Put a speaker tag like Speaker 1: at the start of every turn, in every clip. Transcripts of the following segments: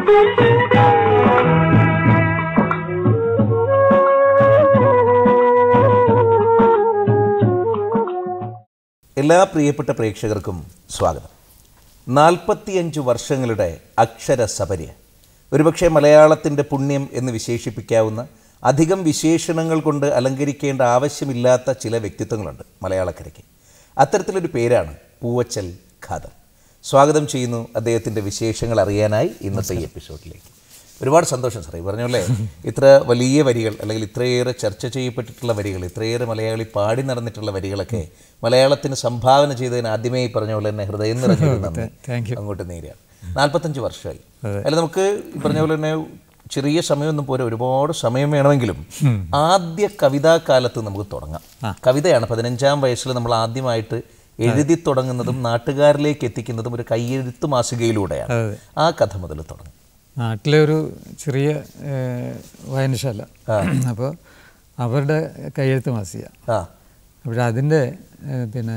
Speaker 1: എല്ലാ പ്രിയപ്പെട്ട പ്രേക്ഷകർക്കും സ്വാഗതം നാൽപ്പത്തിയഞ്ച് വർഷങ്ങളുടെ അക്ഷരസപര്യ ഒരുപക്ഷെ മലയാളത്തിൻ്റെ പുണ്യം എന്ന് വിശേഷിപ്പിക്കാവുന്ന അധികം വിശേഷണങ്ങൾ കൊണ്ട് അലങ്കരിക്കേണ്ട ആവശ്യമില്ലാത്ത ചില വ്യക്തിത്വങ്ങളുണ്ട് മലയാളക്കരയ്ക്ക് അത്തരത്തിലൊരു പേരാണ് പൂവച്ചൽ ഖാദർ സ്വാഗതം ചെയ്യുന്നു അദ്ദേഹത്തിൻ്റെ വിശേഷങ്ങൾ അറിയാനായി ഇന്നത്തെ ഈ എപ്പിസോഡിലേക്ക് ഒരുപാട് സന്തോഷം സാറേ ഈ പറഞ്ഞ പോലെ ഇത്ര വലിയ വരികൾ അല്ലെങ്കിൽ ഇത്രയേറെ ചർച്ച ചെയ്യപ്പെട്ടിട്ടുള്ള വരികൾ ഇത്രയേറെ മലയാളി പാടി നടന്നിട്ടുള്ള വരികളൊക്കെ മലയാളത്തിന് സംഭാവന ചെയ്തതിന് ആദ്യമേ ഈ പറഞ്ഞ പോലെ തന്നെ ഹൃദയം നിറഞ്ഞൊരു നന്ദി
Speaker 2: താങ്ക് യു
Speaker 1: അങ്ങോട്ട് നേരെയാണ് നാൽപ്പത്തഞ്ച് വർഷമായി അല്ല നമുക്ക് ഈ പറഞ്ഞ പോലെ തന്നെ ചെറിയ സമയമൊന്നും പോരാ ഒരുപാട് സമയം വേണമെങ്കിലും ആദ്യ കവിതാ കാലത്ത് നമുക്ക് തുടങ്ങാം കവിതയാണ് പതിനഞ്ചാം വയസ്സിൽ നമ്മൾ ആദ്യമായിട്ട് എഴുതി തുടങ്ങുന്നതും നാട്ടുകാരിലേക്ക് എത്തിക്കുന്നതും ഒരു കയ്യെഴുത്ത് മാസികയിലൂടെയാണ് ആ കഥ മുതൽ തുടങ്ങും
Speaker 2: നാട്ടിലെ ഒരു ചെറിയ ഏഹ്, വായനശാല അപ്പോൾ അവരുടെ കയ്യെഴുത്ത് മാസിക
Speaker 1: ആ
Speaker 2: അപ്പോൾ അതിൻ്റെ ഏഹ്, പിന്നെ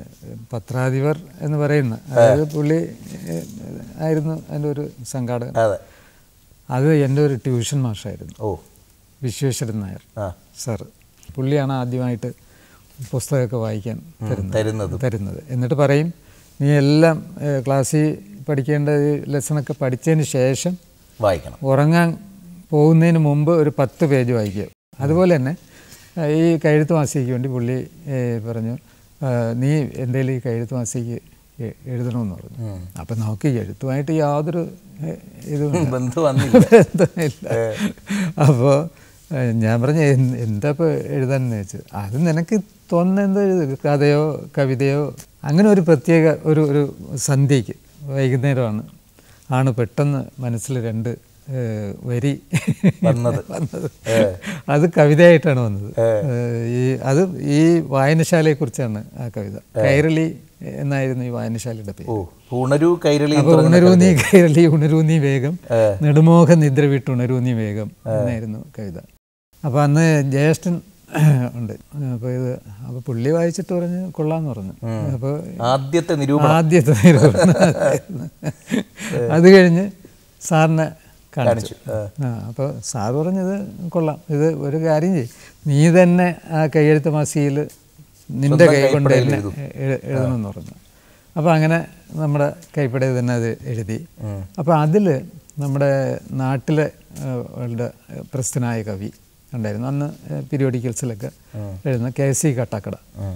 Speaker 2: പത്രാധിപർ എന്ന് പറയുന്ന അതായത് പുള്ളി ഏഹ്, ആയിരുന്നു അതിൻ്റെ ഒരു സംഘാടകൻ
Speaker 1: അതെ
Speaker 2: അത് എൻ്റെ ഒരു ട്യൂഷൻ മാഷായിരുന്നു
Speaker 1: ഓ
Speaker 2: വിശ്വേശ്വരൻ നായർ
Speaker 1: ആ
Speaker 2: സാറ് പുള്ളിയാണ് ആദ്യമായിട്ട് പുസ്തകമൊക്കെ വായിക്കാൻ തരുന്നത്
Speaker 1: തരുന്നത്
Speaker 2: തരുന്നത് എന്നിട്ട് പറയും നീ എല്ലാം ഏഹ്, ക്ലാസ്സിൽ പഠിക്കേണ്ട ഈ ലെസണൊക്കെ പഠിച്ചതിന് ശേഷം
Speaker 1: വായിക്കണം
Speaker 2: ഉറങ്ങാൻ പോകുന്നതിന് മുമ്പ് ഒരു പത്ത് പേജ് വായിക്കുക അതുപോലെ തന്നെ ഏഹ്, ഈ കഴുത്ത് മാസികയ്ക്ക് വേണ്ടി പുള്ളി ഏഹ്, പറഞ്ഞു ഏഹ്, നീ എന്തെങ്കിലും ഈ കഴുത്ത് മാസികയ്ക്ക് എ- എഴുതണമെന്ന് പറഞ്ഞു അപ്പം നമുക്ക് ഈ എഴുത്തുമായിട്ട് യാതൊരു ഏഹ്, ഇതും
Speaker 1: ബന്ധു വന്നില്ല
Speaker 2: ബന്ധമില്ല അപ്പോൾ ഞാൻ പറഞ്ഞു "എന്ത്- എന്താ ഇപ്പോൾ എഴുതാനെന്ന് ചോദിച്ചു അത് നിനക്ക് തോന്നുന്ന എന്താ എഴുതുക കഥയോ കവിതയോ അങ്ങനെ ഒരു പ്രത്യേക ഒരു ഒരു സന്ധ്യയ്ക്ക് വൈകുന്നേരമാണ് ആണ് പെട്ടെന്ന് മനസ്സിൽ രണ്ട് ഏഹ്, വരി
Speaker 1: വന്നത്.
Speaker 2: വന്നത് അത് കവിതയായിട്ടാണ് വന്നത് ഏഹ്, ഈ അത് ഈ വായനശാലയെക്കുറിച്ചാണ് ആ കവിത കൈരളി എന്നായിരുന്നു ഈ വായനശാലയുടെ പേര്
Speaker 1: ഓ ഉണരൂ കൈരളി
Speaker 2: അപ്പൊ ഉണരൂ നീ കൈരളി ഉണരൂ നീ വേഗം നെടുമോഹ നിദ്ര വിട്ട് ഉണരൂ നീ വേഗം എന്നായിരുന്നു കവിത അപ്പൊ അന്ന് ജ്യേഷ്ഠൻ ഉണ്ട് അപ്പൊ ഇത് അപ്പൊ പുള്ളി വായിച്ചിട്ട് പറഞ്ഞ് കൊള്ളാന്ന് പറഞ്ഞു അപ്പൊ
Speaker 1: ആദ്യത്തെ നിരൂപണം
Speaker 2: ആദ്യത്തെ നിരൂപണം അതായിരുന്നു. അത് കഴിഞ്ഞ് സാറിനെ കാണിച്ചു ആ അപ്പോൾ സാർ പറഞ്ഞത് കൊള്ളാം ഇത് ഒരു കാര്യം ചെയ്യും നീ തന്നെ ആ കൈയെഴുത്ത് മാസികയിൽ നിന്റെ കൈ കൊണ്ട് തന്നെ എഴു- എഴുതണമെന്ന് പറഞ്ഞു അപ്പോൾ അങ്ങനെ നമ്മുടെ കൈപ്പടയിൽ തന്നെ അത് എഴുതി അപ്പോൾ അതിൽ നമ്മുടെ നാട്ടിലെ ആ, വളരെ പ്രസിദ്ധനായ കവി ഉണ്ടായിരുന്നു അന്ന് പീരിയോഡിക്കൽസിലൊക്കെ എഴുതുന്ന കെ സി കട്ടാക്കട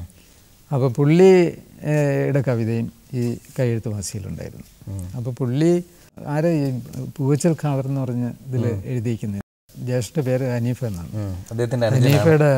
Speaker 2: അപ്പോൾ പുള്ളിയുടെ കവിതയും ഈ കൈയെഴുത്ത് മാസികയിലുണ്ടായിരുന്നു അപ്പോൾ പുള്ളി ആരെ ഈ പൂവച്ചൽ ഖാദർ എന്ന് പറഞ്ഞ് ഇതിൽ എഴുതിയിരിക്കുന്നത് ജ്യേഷ്ഠ പേര് ഹനീഫ എന്നാണ്
Speaker 1: ഉം. അദ്ദേഹത്തിന്റെ അനു-
Speaker 2: ഹനീഫയുടെ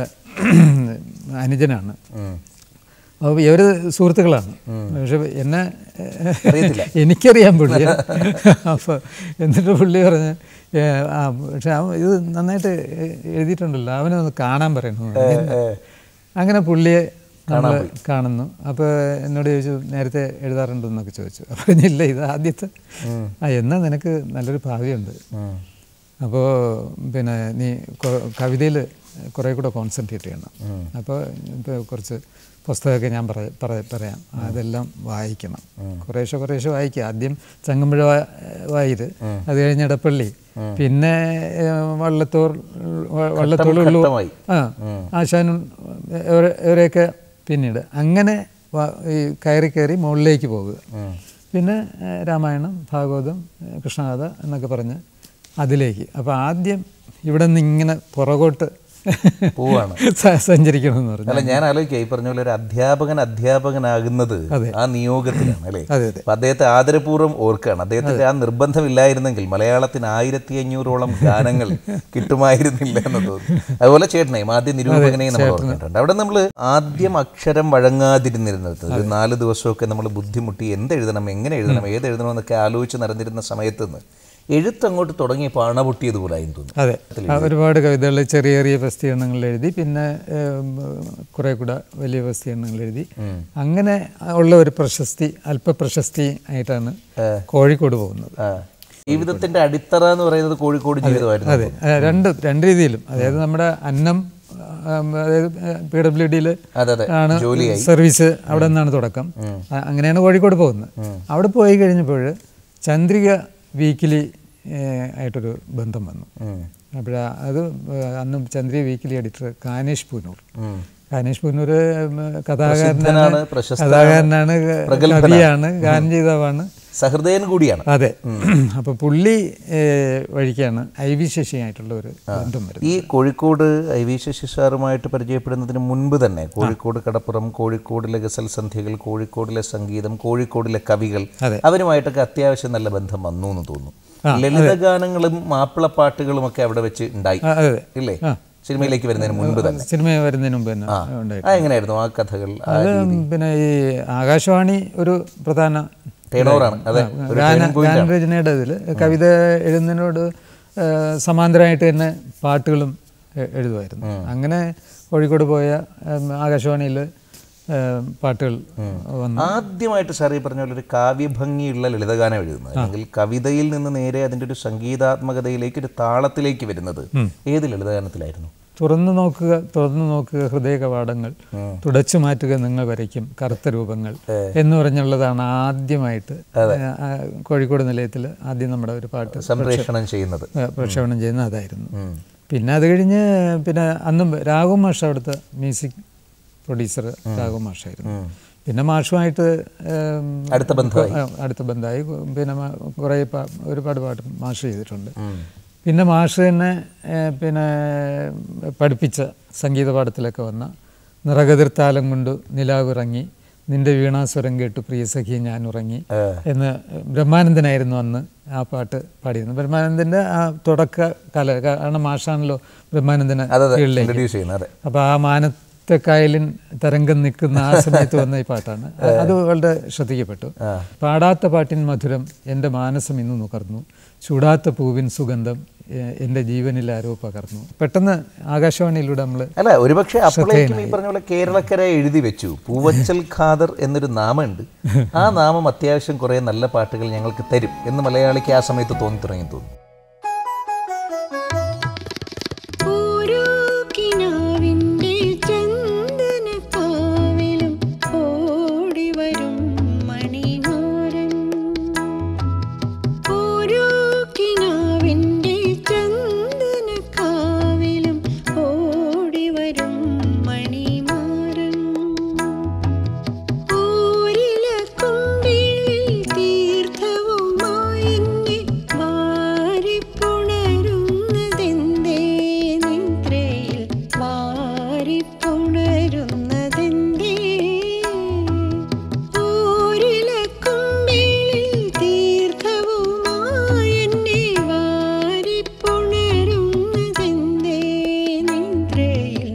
Speaker 2: അനുജനാണ്
Speaker 1: ഉം.
Speaker 2: അപ്പോൾ ഇവർ സുഹൃത്തുക്കളാണ് പക്ഷെ എന്നെ
Speaker 1: അറിയത്തില്ല.
Speaker 2: എനിക്കറിയാം പുള്ളി അപ്പോൾ എന്നിട്ട് പുള്ളി പറഞ്ഞ് "ഏ, ആ പക്ഷെ അവൻ ഇത് നന്നായിട്ട് എ- എഴുതിയിട്ടുണ്ടല്ലോ അവനെ ഒന്ന് കാണാൻ പറയണു അങ്ങനെ പുള്ളിയെ നമ്മൾ കാണുന്നു അപ്പോൾ എന്നോട് ചോദിച്ചു നേരത്തെ എഴുതാറുണ്ടെന്നൊക്കെ ചോദിച്ചു അപ്പോൾ ഇല്ല ഇത് ആദ്യത്തെ ആ എന്നാൽ നിനക്ക് നല്ലൊരു ഭാവിയുണ്ട്
Speaker 1: ഉം.
Speaker 2: അപ്പോൾ പിന്നെ നീ കവിതയിൽ കുറേ കൂടെ കോൺസെൻട്രേറ്റ് ചെയ്യണം അപ്പോൾ ഇപ്പോൾ കുറച്ച് പുസ്തകമൊക്കെ ഞാൻ പറ പറ- പറയാം അതെല്ലാം വായിക്കണം കുറേശ്ശെ കുറേശ്ശെ വായിക്കുക ആദ്യം ചങ്ങമ്പുഴ വാ- വായത് അത് കഴിഞ്ഞ് ഇടപ്പള്ളി പിന്നെ ഏഹ്, വള്ളത്തോൾ വ- വള്ളത്തോൾ ഉള്ളൂ
Speaker 1: ഘട്ടമായി.
Speaker 2: ആ ആശാനും ഇവരെ- ഇവരെയൊക്കെ പിന്നീട് അങ്ങനെ വ- ഈ കയറി കയറി മുകളിലേക്ക് പോകുക പിന്നെ ഏഹ്, രാമായണം ഭാഗവതം ഏഹ്, കൃഷ്ണകഥ എന്നൊക്കെ പറഞ്ഞ് അതിലേക്ക് അപ്പോൾ ആദ്യം ഇവിടെ നിന്ന് ഇങ്ങനെ പുറകോട്ട്
Speaker 1: പോവാണ്
Speaker 2: സ- സഞ്ചരിക്കണമെന്ന് പറഞ്ഞു
Speaker 1: അല്ല ഞാൻ ആലോചിക്കുക ഈ പറഞ്ഞ പോലെ ഒരു അധ്യാപകൻ അധ്യാപകനാകുന്നത് ആ നിയോഗത്തിലാണ് അല്ലേ
Speaker 2: അതെ അതെ
Speaker 1: അപ്പൊ അദ്ദേഹത്തെ ആദരപൂർവ്വം ഓർക്കുകയാണ് അദ്ദേഹത്തിന്റെ ആ നിർബന്ധമില്ലായിരുന്നെങ്കിൽ മലയാളത്തിന് ആയിരത്തി അഞ്ഞൂറോളം ഗാനങ്ങൾ കിട്ടുമായിരുന്നില്ല എന്ന് തോന്നുന്നു അതുപോലെ ചേട്ടനെയും ആദ്യ നിരൂപകനെയും നമ്മൾ ഓർക്കേണ്ടതുണ്ട് അവിടെ നമ്മൾ ആദ്യം അക്ഷരം വഴങ്ങാതിരുന്നിരുന്നത് ഒരു നാല് ദിവസമൊക്കെ നമ്മൾ ബുദ്ധിമുട്ടി എന്തെഴുതണം എങ്ങനെ എഴുതണം ഏത് എഴുതണം എന്നൊക്കെ ആലോചിച്ച് നടന്നിരുന്ന സമയത്ത് നിന്ന് എഴുത്ത് അങ്ങോട്ട് തുടങ്ങിയപ്പോൾ അണ പൊട്ടിയതുപോലായും തോന്നുന്നു
Speaker 2: അതെ ആ, ഒരുപാട് കവിതകൾ ചെറിയ ചെറിയ പ്രസിദ്ധീകരണങ്ങളിൽ എഴുതി പിന്നെ ഏം, കുറേ കൂടെ വലിയ പ്രസിദ്ധീകരണങ്ങൾ എഴുതി അങ്ങനെ ഉള്ള ഒരു പ്രശസ്തി അല്പ പ്രശസ്തി ആയിട്ടാണ് കോഴിക്കോട് പോകുന്നത്
Speaker 1: ആ. ജീവിതത്തിന്റെ അടിത്തറ എന്ന് പറയുന്നത് കോഴിക്കോട് ജീവിതമായിരുന്നു
Speaker 2: അതെ ആ, രണ്ട് രണ്ട് രീതിയിലും അതായത് നമ്മുടെ അന്നം ആ, അതായത് പി ഡബ്ല്യു ഡിയിൽ
Speaker 1: അതെ അതെ
Speaker 2: ആണ് സർവീസ് അവിടെ നിന്നാണ് തുടക്കം ആ, അങ്ങനെയാണ് കോഴിക്കോട് പോകുന്നത് അവിടെ പോയി കഴിഞ്ഞപ്പോൾ ചന്ദ്രിക വീക്കിലി ഏഹ്, ആയിട്ടൊരു ബന്ധം വന്നു
Speaker 1: ഉം.
Speaker 2: അപ്പോൾ അത് ഏഹ്, അന്ന് ചന്ദ്രിക വീക്കിലി എഡിറ്റർ കാനേഷ് പൂനൂർ
Speaker 1: ഉം.
Speaker 2: കാനേഷ് പൂനൂർ
Speaker 1: പ്രസിദ്ധനാണ്,
Speaker 2: കഥാകാരനാണ്
Speaker 1: പ്രശസ്തനാണ്,
Speaker 2: കഥാകാരനാണ്
Speaker 1: പ്രഗത്ഭനാണ്.
Speaker 2: കവിയാണ് ഗാനം ചെയ്താവാണ്
Speaker 1: സഹൃദയൻ കൂടിയാണ്
Speaker 2: അതെ അപ്പോൾ പുള്ളി ഏഹ്, വഴിക്കാണ് ഐ വി ശശിയായിട്ടുള്ള ഒരു ബന്ധം വരുന്നത്
Speaker 1: ഈ കോഴിക്കോട് ഐ വി ശശി സാറുമായിട്ട് പരിചയപ്പെടുന്നതിന് മുൻപ് തന്നെ കോഴിക്കോട് കടപ്പുറം കോഴിക്കോടിലെ ഗസൽ സന്ധ്യകൾ കോഴിക്കോടിലെ സംഗീതം കോഴിക്കോടിലെ കവികൾ
Speaker 2: അതെ.
Speaker 1: അവരുമായിട്ടൊക്കെ അത്യാവശ്യം നല്ല ബന്ധം വന്നു എന്ന് തോന്നുന്നു ലളിത ഗാനങ്ങളും മാപ്പിളപ്പാട്ടുകളും ഒക്കെ അവിടെ വെച്ച് ഉണ്ടായി
Speaker 2: ആ, അതെ
Speaker 1: ഇല്ലേ സിനിമയിലേക്ക് വരുന്നതിന് മുൻപ് തന്നെ
Speaker 2: സിനിമ വരുന്നതിന് മുമ്പ് തന്നെ ഉണ്ടായി
Speaker 1: ആ എങ്ങനെയായിരുന്നു ആ കഥകൾ ആ
Speaker 2: അത് പിന്നെ ഈ ആകാശവാണി ഒരു പ്രധാന
Speaker 1: ടേണോറാണ് അതെ ഒരു
Speaker 2: ഗാന
Speaker 1: turning point ആണ്.
Speaker 2: ഗാനരചനയുടെ ഇതിൽ കവിത എഴുതുന്നതിനോട് ഏഹ്, സമാന്തരമായിട്ട് തന്നെ പാട്ടുകളും എ- എഴുതുമായിരുന്നു അങ്ങനെ കോഴിക്കോട് പോയ ആകാശവാണിയിൽ പാട്ടുകൾ വന്നു
Speaker 1: ആദ്യമായിട്ട് സാർ ഈ പറഞ്ഞ പോലെ ഒരു കാവ്യഭംഗിയുള്ള ലളിതഗാനം എഴുതുന്നത് അല്ലെങ്കിൽ കവിതയിൽ നിന്ന് നേരെ അതിൻ്റെ ഒരു സംഗീതാത്മകതയിലേക്ക് ഒരു താളത്തിലേക്ക് വരുന്നത് ഏത് ലളിതഗാനത്തിലായിരുന്നു
Speaker 2: തുറന്നു നോക്കുക തുറന്നു നോക്കുക ഹൃദയ കവാടങ്ങൾ തുടച്ചു മാറ്റുക നിങ്ങൾ വരയ്ക്കും കറുത്ത രൂപങ്ങൾ എന്ന് പറഞ്ഞുള്ളതാണ് ആദ്യമായിട്ട് ആ, കോഴിക്കോട് നിലയത്തിൽ ആദ്യം നമ്മുടെ ഒരു പാട്ട്
Speaker 1: സംപ്രേഷണം ചെയ്യുന്നത്
Speaker 2: ഏ, പ്രക്ഷേപണം ചെയ്യുന്ന അതായിരുന്നു പിന്നെ അത് കഴിഞ്ഞ് പിന്നെ അന്നും രാഘു മാഷ് അവിടുത്തെ മ്യൂസിക് പ്രൊഡ്യൂസർ രാഘു മാഷായിരുന്നു പിന്നെ മാഷുമായിട്ട് ഏം,
Speaker 1: അടുത്ത ബന്ധമായി
Speaker 2: ആ, അടുത്ത ബന്ധമായി പിന്നെ മ- കുറേ പാ- ഒരുപാട് പാട്ട് മാഷ് ചെയ്തിട്ടുണ്ട് പിന്നെ മാഷ് തന്നെ ഏ, പിന്നെ പഠിപ്പിച്ച സംഗീത പാഠത്തിലൊക്കെ വന്ന നിറകതിർത്താലം കൊണ്ട് നിലാവിറങ്ങി നിന്റെ വീണാസ്വരം കേട്ടു പ്രിയ സഖി ഞാൻ ഉറങ്ങി എന്ന് ബ്രഹ്മാനന്ദനായിരുന്നു അന്ന് ആ പാട്ട് പാടിയിരുന്നത് ബ്രഹ്മാനന്ദൻ്റെ ആ തുടക്ക കല കാരണം മാഷാണല്ലോ ബ്രഹ്മാനന്ദനെ
Speaker 1: അതെ അതെ
Speaker 2: കീഴിലേക്ക്
Speaker 1: ഇൻട്രൊഡ്യൂസ് ചെയ്യുന്നത് അതെ
Speaker 2: അപ്പോൾ ആ മാനത്തെ കായലിൻ തരംഗം നിൽക്കുന്ന ആ സമയത്ത് വന്ന ഈ പാട്ടാണ് അ- അത് വളരെ ശ്രദ്ധിക്കപ്പെട്ടു പാടാത്ത പാട്ടിൻ മധുരം എൻ്റെ മാനസം ഇന്ന് നുകർന്നു ചൂടാത്ത പൂവിൻ സുഗന്ധം എ- എൻ്റെ ജീവനിൽ ആരോ പകർന്നു പെട്ടെന്ന് ആകാശവാണിയിലൂടെ നമ്മൾ
Speaker 1: അല്ല ഒരുപക്ഷെ അപ്പോഴേക്കും ഈ പറഞ്ഞ പോലെ കേരളക്കര എഴുതി വെച്ചു പൂവച്ചൽ ഖാദർ എന്നൊരു നാമമുണ്ട് ആ നാമം അത്യാവശ്യം കുറേ നല്ല പാട്ടുകൾ ഞങ്ങൾക്ക് തരും എന്ന് മലയാളിക്ക് ആ സമയത്ത് തോന്നി തുടങ്ങി തോന്നുന്നു
Speaker 3: ഓരോ കിനാവിൻ്റെ ചന്ദനക്കാവിലും ഓടിവരും മണിമാരൻ ഓരോ കിനാവിൻ്റെ ചന്ദനക്കാവിലും ഓടിവരും മണിമാരൻ ഓരിലക്കുമ്പിളിൽ തീർത്ഥവുമായി എന്നെ വാരിപ്പുണരുന്നതെന്തേ നിദ്രയിൽ വാരിപ്പുണരുന്നതെന്തേ ഓരിലക്കുമ്പിളിൽ തീർത്ഥവുമായി എന്നെ വാരിപ്പുണരുന്നതെന്തേ നിദ്രയിൽ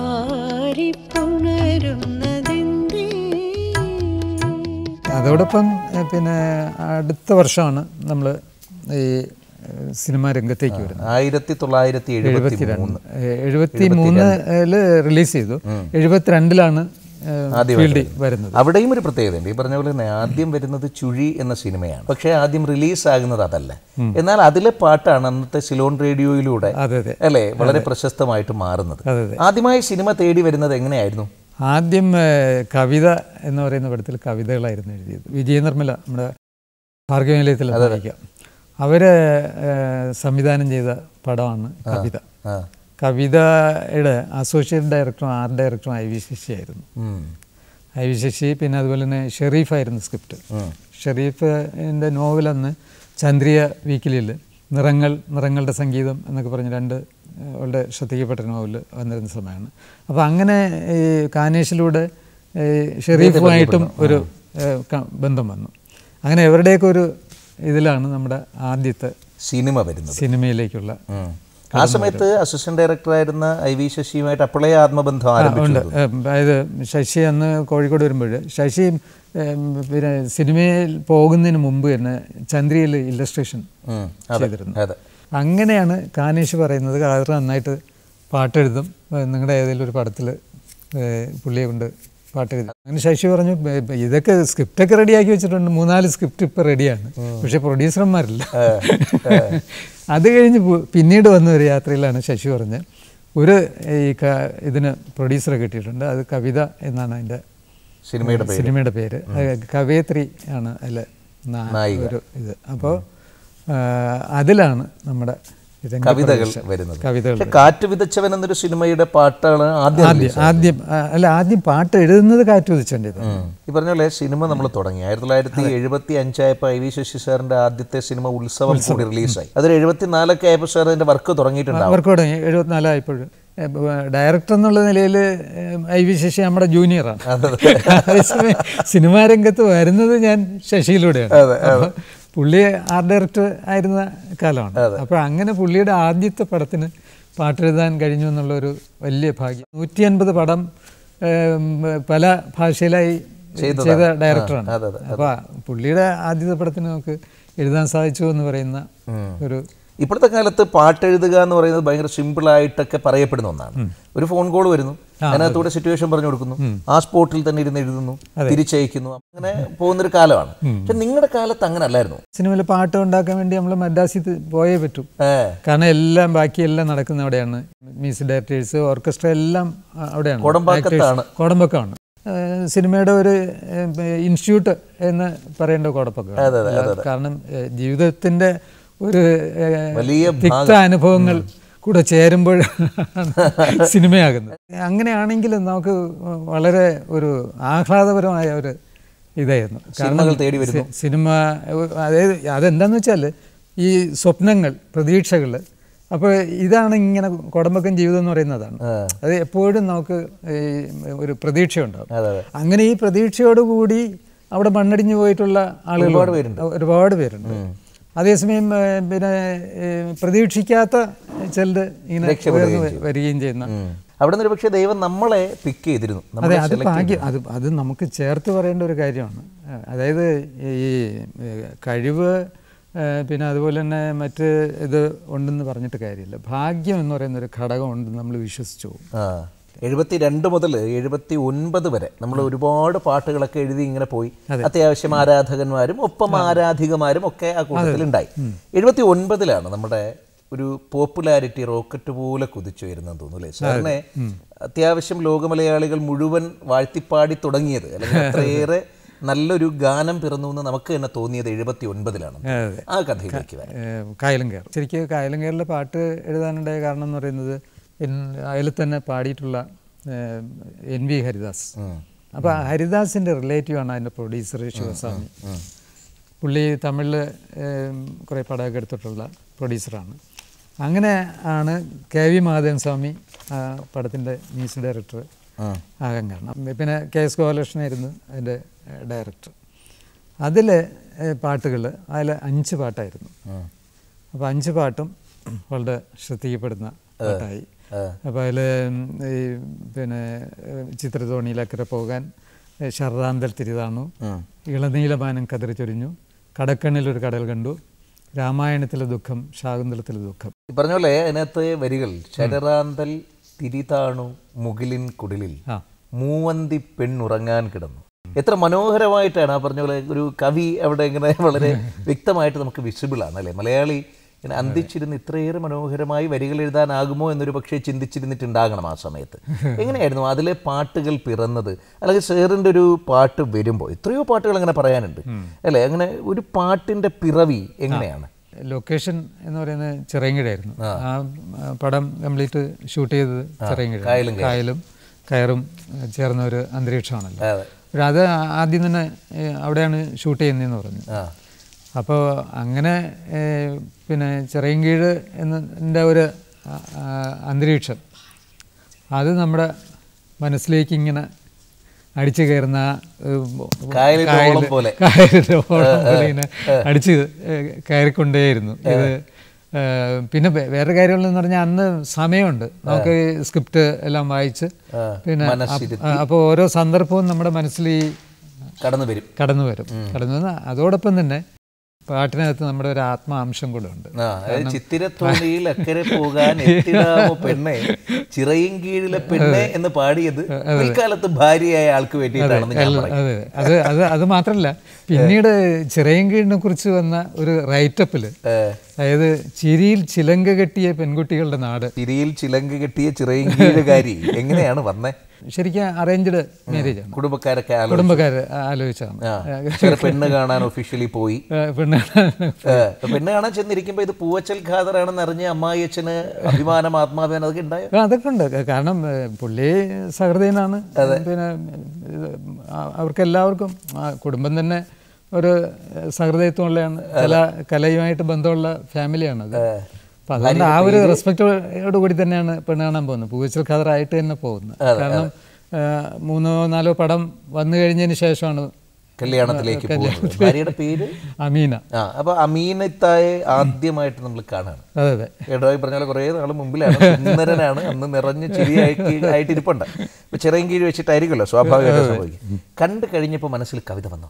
Speaker 3: വാരിപ്പുണരുന്നതെന്തേ
Speaker 2: അതോടൊപ്പം ഏ, പിന്നെ അടുത്ത വർഷമാണ് നമ്മൾ ഈ ഏ, സിനിമാ രംഗത്തേക്ക് വരുന്നത്
Speaker 1: ആയിരത്തി തൊള്ളായിരത്തി എഴുപത്തി മൂന്ന്
Speaker 2: എഴുപത്തി മൂന്നില് റിലീസ് ചെയ്തു എഴുപത്തിരണ്ടിലാണ് ഫീൽഡിൽ വരുന്നത്
Speaker 1: അവിടെയും ഒരു പ്രത്യേകതയുണ്ട് ഈ പറഞ്ഞ പോലെ തന്നെ ആദ്യം വരുന്നത് ചുഴി എന്ന സിനിമയാണ് പക്ഷേ ആദ്യം റിലീസ് ആകുന്നത് അതല്ല എന്നാൽ അതിലെ പാട്ടാണ് അന്നത്തെ സിലോൺ റേഡിയോയിലൂടെ
Speaker 2: അതെ അതെ
Speaker 1: അല്ലേ വളരെ പ്രശസ്തമായിട്ട് മാറുന്നത്
Speaker 2: അതെ അതെ
Speaker 1: ആദ്യമായി സിനിമ തേടി വരുന്നത് എങ്ങനെയായിരുന്നു
Speaker 2: ആദ്യം ഏ, കവിത എന്ന് പറയുന്ന പടത്തിൽ കവിതകളായിരുന്നു എഴുതിയത് വിജയ നിർമ്മല നമ്മുടെ ഭാർഗവ നിലയത്തിൽ വായിക്കാം അവര് ഏ, സംവിധാനം ചെയ്ത പടമാണ് കവിത
Speaker 1: ആ
Speaker 2: കവിതയുടെ അസോസിയേറ്റ് ഡയറക്ടറും ആർട്ട് ഡയറക്ടറും ഐ വി ശശി ആയിരുന്നു
Speaker 1: ഉം.
Speaker 2: ഐ വി ശശി പിന്നെ അതുപോലെ തന്നെ ഷെറീഫായിരുന്നു സ്ക്രിപ്റ്റ്
Speaker 1: ഉം.
Speaker 2: ഷെറീഫിൻ്റെ നോവൽ അന്ന് ചന്ദ്രിയ വീക്കിലിൽ നിറങ്ങൾ നിറങ്ങളുടെ സംഗീതം എന്നൊക്കെ പറഞ്ഞ് രണ്ട് ഏഹ്, വളരെ ശ്രദ്ധിക്കപ്പെട്ട നോവൽ വന്നിരുന്ന സമയമാണ് അപ്പോൾ അങ്ങനെ ഈ കാനേഷിലൂടെ ഈ ഷെറീഫുമായിട്ടും ഒരു ഏഹ്, ക- ബന്ധം വന്നു അങ്ങനെ എവരുടെയൊക്കെ ഒരു ഇതിലാണ് നമ്മുടെ ആദ്യത്തെ
Speaker 1: സിനിമ വരുന്നത്
Speaker 2: സിനിമയിലേക്കുള്ള
Speaker 1: ഉം. ആ സമയത്ത് അസിസ്റ്റന്റ് ഡയറക്ടറായിരുന്ന ഐ വി ശശിയുമായിട്ട് അപ്പോഴേ ആത്മബന്ധം
Speaker 2: ഉണ്ട്
Speaker 1: ആരംഭിച്ചു
Speaker 2: ഏഹ്, അതായത് ശശി അന്ന് കോഴിക്കോട് വരുമ്പോൾ ശശി ഏഹ്, പിന്നെ സിനിമയിൽ പോകുന്നതിന് മുമ്പ് തന്നെ ചന്ദ്രയിൽ ഇല്ലസ്ട്രേഷൻ
Speaker 1: ഉം. അതെ
Speaker 2: ചെയ്തിരുന്നു
Speaker 1: അതെ
Speaker 2: അങ്ങനെയാണ് കാനേഷ് പറയുന്നത് കളർ നന്നായിട്ട് പാട്ടെഴുതും ഏഹ്, നിങ്ങളുടെ ഏതെങ്കിലും ഒരു പടത്തിൽ പുള്ളിയെ കൊണ്ട് പാട്ട് എഴുതി അങ്ങനെ ശശി പറഞ്ഞു "ബ- ബ- ഇതൊക്കെ സ്ക്രിപ്റ്റൊക്കെ റെഡിയാക്കി വെച്ചിട്ടുണ്ട് മൂന്നാല് സ്ക്രിപ്റ്റ് ഇപ്പോൾ റെഡിയാണ് പക്ഷേ പ്രൊഡ്യൂസർമാരില്ല അത് കഴിഞ്ഞ് പു- പിന്നീട് വന്ന ഒരു യാത്രയിലാണ് ശശി പറഞ്ഞത് ഒരു ഈ ക- ഇതിന് പ്രൊഡ്യൂസറെ കിട്ടിയിട്ടുണ്ട് അത് കവിത എന്നാണ് അതിൻ്റെ
Speaker 1: സിനിമയുടെ പേര്
Speaker 2: സിനിമയുടെ പേര് അത് കവയത്രി ആണ് അതിൽ
Speaker 1: നായിക.
Speaker 2: ഒരു ഇത് അപ്പോൾ ആ, അതിലാണ് നമ്മുടെ രംഗപ്രവേശം.
Speaker 1: കവിതകൾ വരുന്നത്
Speaker 2: കവിതകൾ
Speaker 1: പക്ഷെ കാറ്റ് വിതച്ചവൻ എന്നൊരു സിനിമയുടെ പാട്ടാണ് ആദ്യം
Speaker 2: ആദ്യം ആദ്യം ആ, അല്ല ആദ്യം പാട്ട് എഴുതുന്നത് കാറ്റ് ഉദിച്ചേണ്ടത്
Speaker 1: ഉം. ഈ പറഞ്ഞ പോലെ സിനിമ നമ്മൾ തുടങ്ങി ആയിരത്തി തൊള്ളായിരത്തി എഴുപത്തി അഞ്ചായപ്പോൾ ഐ വി ശശി സാറിന്റെ ആദ്യത്തെ സിനിമ ഉത്സവം കൂടി റിലീസായി അതിൽ എഴുപത്തിനാലൊക്കെ ആയപ്പോൾ സാർ അതിന്റെ വർക്ക് തുടങ്ങിയിട്ടുണ്ടാവും
Speaker 2: അവർക്ക് തുടങ്ങി എഴുപത്തിനാലായപ്പോഴും ഡയറക്ടർ എന്നുള്ള നിലയിൽ ഐ വി ശശി നമ്മുടെ ജൂനിയറാണ് അതേസമയം സിനിമാ രംഗത്ത് വരുന്നത് ഞാൻ ശശിയിലൂടെയാണ് അപ്പോൾ പുള്ളി ആർട്ട് ഡയറക്ടർ ആയിരുന്ന കാലമാണ് അപ്പോൾ അങ്ങനെ പുള്ളിയുടെ ആദ്യത്തെ പടത്തിന് പാട്ടെഴുതാൻ കഴിഞ്ഞു എന്നുള്ളൊരു വലിയ ഭാഗ്യം നൂറ്റി അൻപത് പടം ഏം, പല ഭാഷയിലായി ചെയ്ത ഡയറക്ടറാണ്
Speaker 1: അതെ,
Speaker 2: അപ്പോൾ പുള്ളിയുടെ ആദ്യത്തെ പടത്തിന് നമുക്ക് എഴുതാൻ സാധിച്ചു എന്ന് പറയുന്ന ഒരു
Speaker 1: ഇപ്പോഴത്തെ കാലത്ത് പാട്ടെഴുതുക എന്ന് പറയുന്നത് ഭയങ്കര സിമ്പിൾ ആയിട്ടൊക്കെ പറയപ്പെടുന്ന ഒന്നാണ് ഒരു ഫോൺ കോൾ വരുന്നു അതിനകത്തൂടെ സിറ്റുവേഷൻ പറഞ്ഞു കൊടുക്കുന്നു ആ സ്പോട്ടിൽ തന്നെ ഇരുന്ന് എഴുതുന്നു തിരിച്ചയക്കുന്നു അങ്ങനെ പോകുന്നൊരു കാലമാണ് പക്ഷെ നിങ്ങളുടെ കാലത്ത് അങ്ങനെ അല്ലായിരുന്നു
Speaker 2: സിനിമയിൽ പാട്ട് ഉണ്ടാക്കാൻ വേണ്ടി നമ്മൾ മദ്രാസിൽ പോയേ പറ്റൂ
Speaker 1: ഏ
Speaker 2: കാരണം എല്ലാം ബാക്കിയെല്ലാം നടക്കുന്ന അവിടെയാണ് മ്യൂസിക് ഡയറക്ടേഴ്സ് ഓർക്കസ്ട്ര എല്ലാം അ- അവിടെയാണ്
Speaker 1: കോടമ്പാക്കത്താണ്.
Speaker 2: Actors. കോടമ്പക്കമാണ് ഏഹ് സിനിമയുടെ ഒരു ഏഹ്, ഇൻസ്റ്റിറ്റ്യൂട്ട് എന്ന് പറയേണ്ട കോടമ്പക്കം കാരണം ഏഹ്, ജീവിതത്തിന്റെ ഒരു ഏഹ്,
Speaker 1: വലിയ
Speaker 2: തിക്ത അനുഭവങ്ങൾ കൂടെ ചേരുമ്പോൾ സിനിമയാകുന്നത് അങ്ങനെയാണെങ്കിൽ നമുക്ക് വളരെ ഒരു ആഹ്ലാദപരമായ ഒരു ഇതായിരുന്നു
Speaker 1: സിനിമകൾ തേടി വരുന്നു.
Speaker 2: സി- സിനിമ ഏഹ്, അതായത് അതെന്താന്ന് വെച്ചാൽ ഈ സ്വപ്നങ്ങൾ പ്രതീക്ഷകൾ അപ്പോൾ ഇതാണ് ഇങ്ങനെ കുടമ്പക്കം ജീവിതം എന്ന് പറയുന്നതാണ് അത് എപ്പോഴും നമുക്ക് ഈ ഒരു പ്രതീക്ഷയുണ്ടാവും
Speaker 1: അതെ അതെ
Speaker 2: അങ്ങനെ ഈ പ്രതീക്ഷയോടുകൂടി അവിടെ മണ്ണടിഞ്ഞു പോയിട്ടുള്ള ആളുകൾ
Speaker 1: ഒരുപാട് പേരുണ്ട്.
Speaker 2: ഒരുപാട് പേരുണ്ട് അതേസമയം ഏഹ്, പിന്നെ ഏഹ്, പ്രതീക്ഷിക്കാത്ത ചിലത് ഇങ്ങനെ ഉയർന്നു വരികയും ചെയ്യുന്ന
Speaker 1: ഉം. അവിടെ നിന്ന് പക്ഷേ ദൈവം നമ്മളെ പിക്ക് ചെയ്തിരുന്നു
Speaker 2: അതെ
Speaker 1: നമ്മളെ
Speaker 2: അത്
Speaker 1: select
Speaker 2: ഭാഗ്യം അത് അത് നമുക്ക് ചേർത്ത് പറയേണ്ട ഒരു കാര്യമാണ് ഏഹ് അതായത് ഈ ഏഹ് കഴിവ് ഏഹ് പിന്നെ അതുപോലെ തന്നെ മറ്റ് ഇത് ഉണ്ടെന്ന് പറഞ്ഞിട്ട് കാര്യമില്ല ഭാഗ്യം എന്ന് പറയുന്ന ഒരു ഘടകം ഉണ്ടെന്ന് നമ്മൾ വിശ്വസിച്ചു പോകും
Speaker 1: ആ എഴുപത്തി രണ്ട് മുതൽ എഴുപത്തി ഒൻപത് വരെ നമ്മൾ ഒരുപാട് പാട്ടുകളൊക്കെ എഴുതി ഇങ്ങനെ പോയി അത്യാവശ്യം ആരാധകന്മാരും ഒപ്പം ആരാധികമാരും ഒക്കെ ആ കൂട്ടത്തിലുണ്ടായി എഴുപത്തി ഒൻപതിലാണ് നമ്മുടെ ഒരു പോപ്പുലാരിറ്റി റോക്കറ്റ് പോലെ കുതിച്ചു വരുന്നെന്ന് തോന്നുന്നു അല്ലേ സാറിനെ അത്യാവശ്യം ലോകമലയാളികൾ മുഴുവൻ വാഴ്ത്തിപ്പാടി തുടങ്ങിയത് അല്ലെങ്കിൽ അത്രയേറെ നല്ലൊരു ഗാനം പിറന്നു എന്ന് നമുക്ക് തന്നെ തോന്നിയത് എഴുപത്തി ഒൻപതിലാണ്
Speaker 2: അതെ.
Speaker 1: ആ കഥയിലേക്ക് വരാം
Speaker 2: ഏഹ് കായലും കയർ ശരിക്കും കായലും കയറിലെ പാട്ട് എഴുതാനുണ്ടായ കാരണം എന്ന് പറയുന്നത് എൻ- അതിൽ തന്നെ പാടിയിട്ടുള്ള ഏഹ്, എൻ വി ഹരിദാസ് അപ്പോൾ ഹരിദാസിൻ്റെ റിലേറ്റീവാണ് അതിൻ്റെ പ്രൊഡ്യൂസർ ശിവസ്വാമി പുള്ളി തമിഴിൽ കുറേ പടമൊക്കെ എടുത്തിട്ടുള്ള പ്രൊഡ്യൂസറാണ് അങ്ങനെ ആണ് കെ വി മാധവൻ സ്വാമി ആ പടത്തിൻ്റെ മ്യൂസിക് ഡയറക്ടർ ആകാൻ കാരണം പിന്നെ കെ എസ് ഗോപാലകൃഷ്ണനായിരുന്നു അതിൻ്റെ ഡയറക്ടർ അതിൽ പാട്ടുകൾ അതിൽ അഞ്ച് പാട്ടായിരുന്നു അപ്പോൾ അഞ്ച് പാട്ടും വളരെ ശ്രദ്ധിക്കപ്പെടുന്ന പാട്ടായി അപ്പോൾ അതിൽ ഈ പിന്നെ ഏഹ്, ചിത്രതോണിയിലക്കരെ പോകാൻ ഏഹ്, ശരദാന്തൽ തിരിതാണു ഇളനീലമാനം കതിരി ചൊരിഞ്ഞു കടക്കണ്ണിലൊരു കടൽ കണ്ടു രാമായണത്തിലെ ദുഃഖം ശാകുന്തളത്തിലെ ദുഃഖം
Speaker 1: ഈ പറഞ്ഞ പോലെ അതിനകത്ത് വരികൾ ശരറാന്തൽ തിരിതാണു മുകിലിൻ കുടിലിൽ
Speaker 2: ആ
Speaker 1: മൂവന്തി പെണ്ണുറങ്ങാൻ കിടന്നു എത്ര മനോഹരമായിട്ടാണ് ആ പറഞ്ഞ പോലെ ഒരു കവി അവിടെ ഇങ്ങനെ വളരെ വ്യക്തമായിട്ട് നമുക്ക് വിസിബിൾ ആണ് അല്ലേ മലയാളി ഇങ്ങനെ അന്തിച്ചിരുന്ന് ഇത്രയേറെ മനോഹരമായി വരികൾ എഴുതാനാകുമോ എന്നൊരു പക്ഷേ ചിന്തിച്ചിരുന്നിട്ടുണ്ടാകണം ആ സമയത്ത് എങ്ങനെയായിരുന്നു അതിലെ പാട്ടുകൾ പിറന്നത് അല്ലെങ്കിൽ സേറിൻ്റെ ഒരു പാട്ട് വരുമ്പോൾ എത്രയോ പാട്ടുകൾ അങ്ങനെ പറയാനുണ്ട് അല്ലേ അങ്ങനെ ഒരു പാട്ടിൻ്റെ പിറവി എങ്ങനെയാണ്
Speaker 2: ലൊക്കേഷൻ എന്ന് പറയുന്നത് ചിറയങ്കിഴായിരുന്നു ആ ആ, പടം കംപ്ലീറ്റ് ഷൂട്ട് ചെയ്തത് ചിറയങ്കിഴ
Speaker 1: കായലും
Speaker 2: കായലും കയറും ഏഹ്, ചേർന്ന ഒരു അന്തരീക്ഷമാണല്ലോ
Speaker 1: അതെ
Speaker 2: പക്ഷെ അത് ആദ്യം തന്നെ ഏഹ്, അവിടെയാണ് ഷൂട്ട് ചെയ്യുന്നതെന്ന് പറഞ്ഞു
Speaker 1: ആ
Speaker 2: അപ്പോൾ അങ്ങനെ ഏഹ്, പിന്നെ ചിറയൻകീഴ് എന്നതിൻ്റെ ഒരു ആ, ആ, അന്തരീക്ഷം അത് നമ്മുടെ മനസ്സിലേക്ക് ഇങ്ങനെ അടിച്ചു കയറുന്ന ആ, ഏഹ്,
Speaker 1: കായലിന്റെ
Speaker 2: കായല്-
Speaker 1: ഓളം പോലെ.
Speaker 2: കായലിന്റെ ഓളം പോലെ ഇങ്ങനെ അടിച്ച് ഏഹ്, കയറിക്കൊണ്ടേയിരുന്നു ഇത് ഏഹ്, പിന്നെ വേ- വേറെ കാര്യങ്ങളെന്ന് പറഞ്ഞാൽ അന്ന് സമയമുണ്ട് നമുക്ക് സ്ക്രിപ്റ്റ് എല്ലാം വായിച്ച് പിന്നെ അപ്പോൾ ഓരോ സന്ദർഭവും നമ്മുടെ മനസ്സിൽ ഈ
Speaker 1: കടന്നു വരും
Speaker 2: കടന്നു വരും കടന്നു വന്ന് അതോടൊപ്പം തന്നെ പാട്ടിനകത്ത് നമ്മുടെ ഒരു ആത്മാംശം കൂടെ ഉണ്ട്
Speaker 1: ആ അതായത് ചിത്തിരത്തോണിയിൽ അക്കരെ പോകാൻ എത്തിടാമോ പെണ്ണെ ചിറയും കീഴിലെ പെണ്ണെ എന്ന് പാടിയത് പിൽക്കാലത്ത് ഭാര്യയായ ആൾക്ക് വേണ്ടിയിട്ടാണെന്ന് ഞാൻ പറയും
Speaker 2: അതെ അത് അത് അത് മാത്രമല്ല പിന്നീട് ചിറയൻകീഴിനെ കുറിച്ച് വന്ന ഒരു റൈറ്റപ്പിൽ അതായത് ചിരിയിൽ ചിലങ്ക കെട്ടിയ പെൺകുട്ടികളുടെ നാട്
Speaker 1: ചിരിയിൽ ചിലങ്ക കെട്ടിയ ചിറയും കീഴുകാരി എങ്ങനെയാണ് വന്നേ
Speaker 2: ശരിക്കും അറേഞ്ച്ഡ് മാരേജ് ആണ്
Speaker 1: കുടുംബക്കാരൊക്കെ ആലോചിച്ചു
Speaker 2: കുടുംബക്കാർ ആലോചിച്ചാണ്
Speaker 1: ആ ചെറു പെണ്ണ് കാണാൻ ഒഫീഷ്യലി പോയി
Speaker 2: പെണ്ണ്
Speaker 1: ഏ, അപ്പൊ പെണ്ണ് കാണാൻ ചെന്നിരിക്കുമ്പോ ഇത് പൂവച്ചൽ ഖാദറാണെന്ന് അറിഞ്ഞ് അമ്മായി അച്ഛന് അഭിമാനം ആത്മാഭിമാനം അതൊക്കെ ഉണ്ടായോ
Speaker 2: ആ, അതൊക്കെ ഉണ്ട് കാരണം ഏ, പുള്ളി സഹൃദയനാണ് പിന്നെ ഇത് ആ- അവർക്കെല്ലാവർക്കും ആ കുടുംബം തന്നെ ഒരു സഹൃദയത്വമുള്ളതാണ് കല കലയുമായിട്ട് ബന്ധമുള്ള ഫാമിലിയാണ് അത് അപ്പം അതുകൊണ്ട് ആ ഒരു റെസ്പെക്റ്റോട് കൂടി തന്നെയാണ് പെണ്ണ് കാണാൻ പോകുന്നത് പൂവച്ചൽ ഖദറായിട്ട് തന്നെ പോകുന്നത് കാരണം ഏ, മൂന്നോ നാലോ പടം വന്നു കഴിഞ്ഞതിന് ശേഷമാണ്
Speaker 1: കല്യാണത്തിലേക്ക് പോകുന്നത് ഭാര്യയുടെ പേര്
Speaker 2: അമീന
Speaker 1: ആ അപ്പൊ അമീനത്തായെ ആദ്യമായിട്ട് നമ്മൾ കാണാണ്
Speaker 2: അതെ അതെ
Speaker 1: ഏടായി പറഞ്ഞ കുറേ നാൾ മുമ്പിലാണ് സുന്ദരനാണ് അന്ന് നിറഞ്ഞ ചിരിയായിട്ട് ആയിട്ട് ഇരിപ്പുണ്ട് അപ്പൊ ചെറിയ കീഴ് വെച്ചിട്ടായിരിക്കുമല്ലോ സ്വാഭാവികമായിട്ട് സംഭവിക്കും കണ്ടു കഴിഞ്ഞപ്പോൾ മനസ്സിൽ കവിത വന്നോ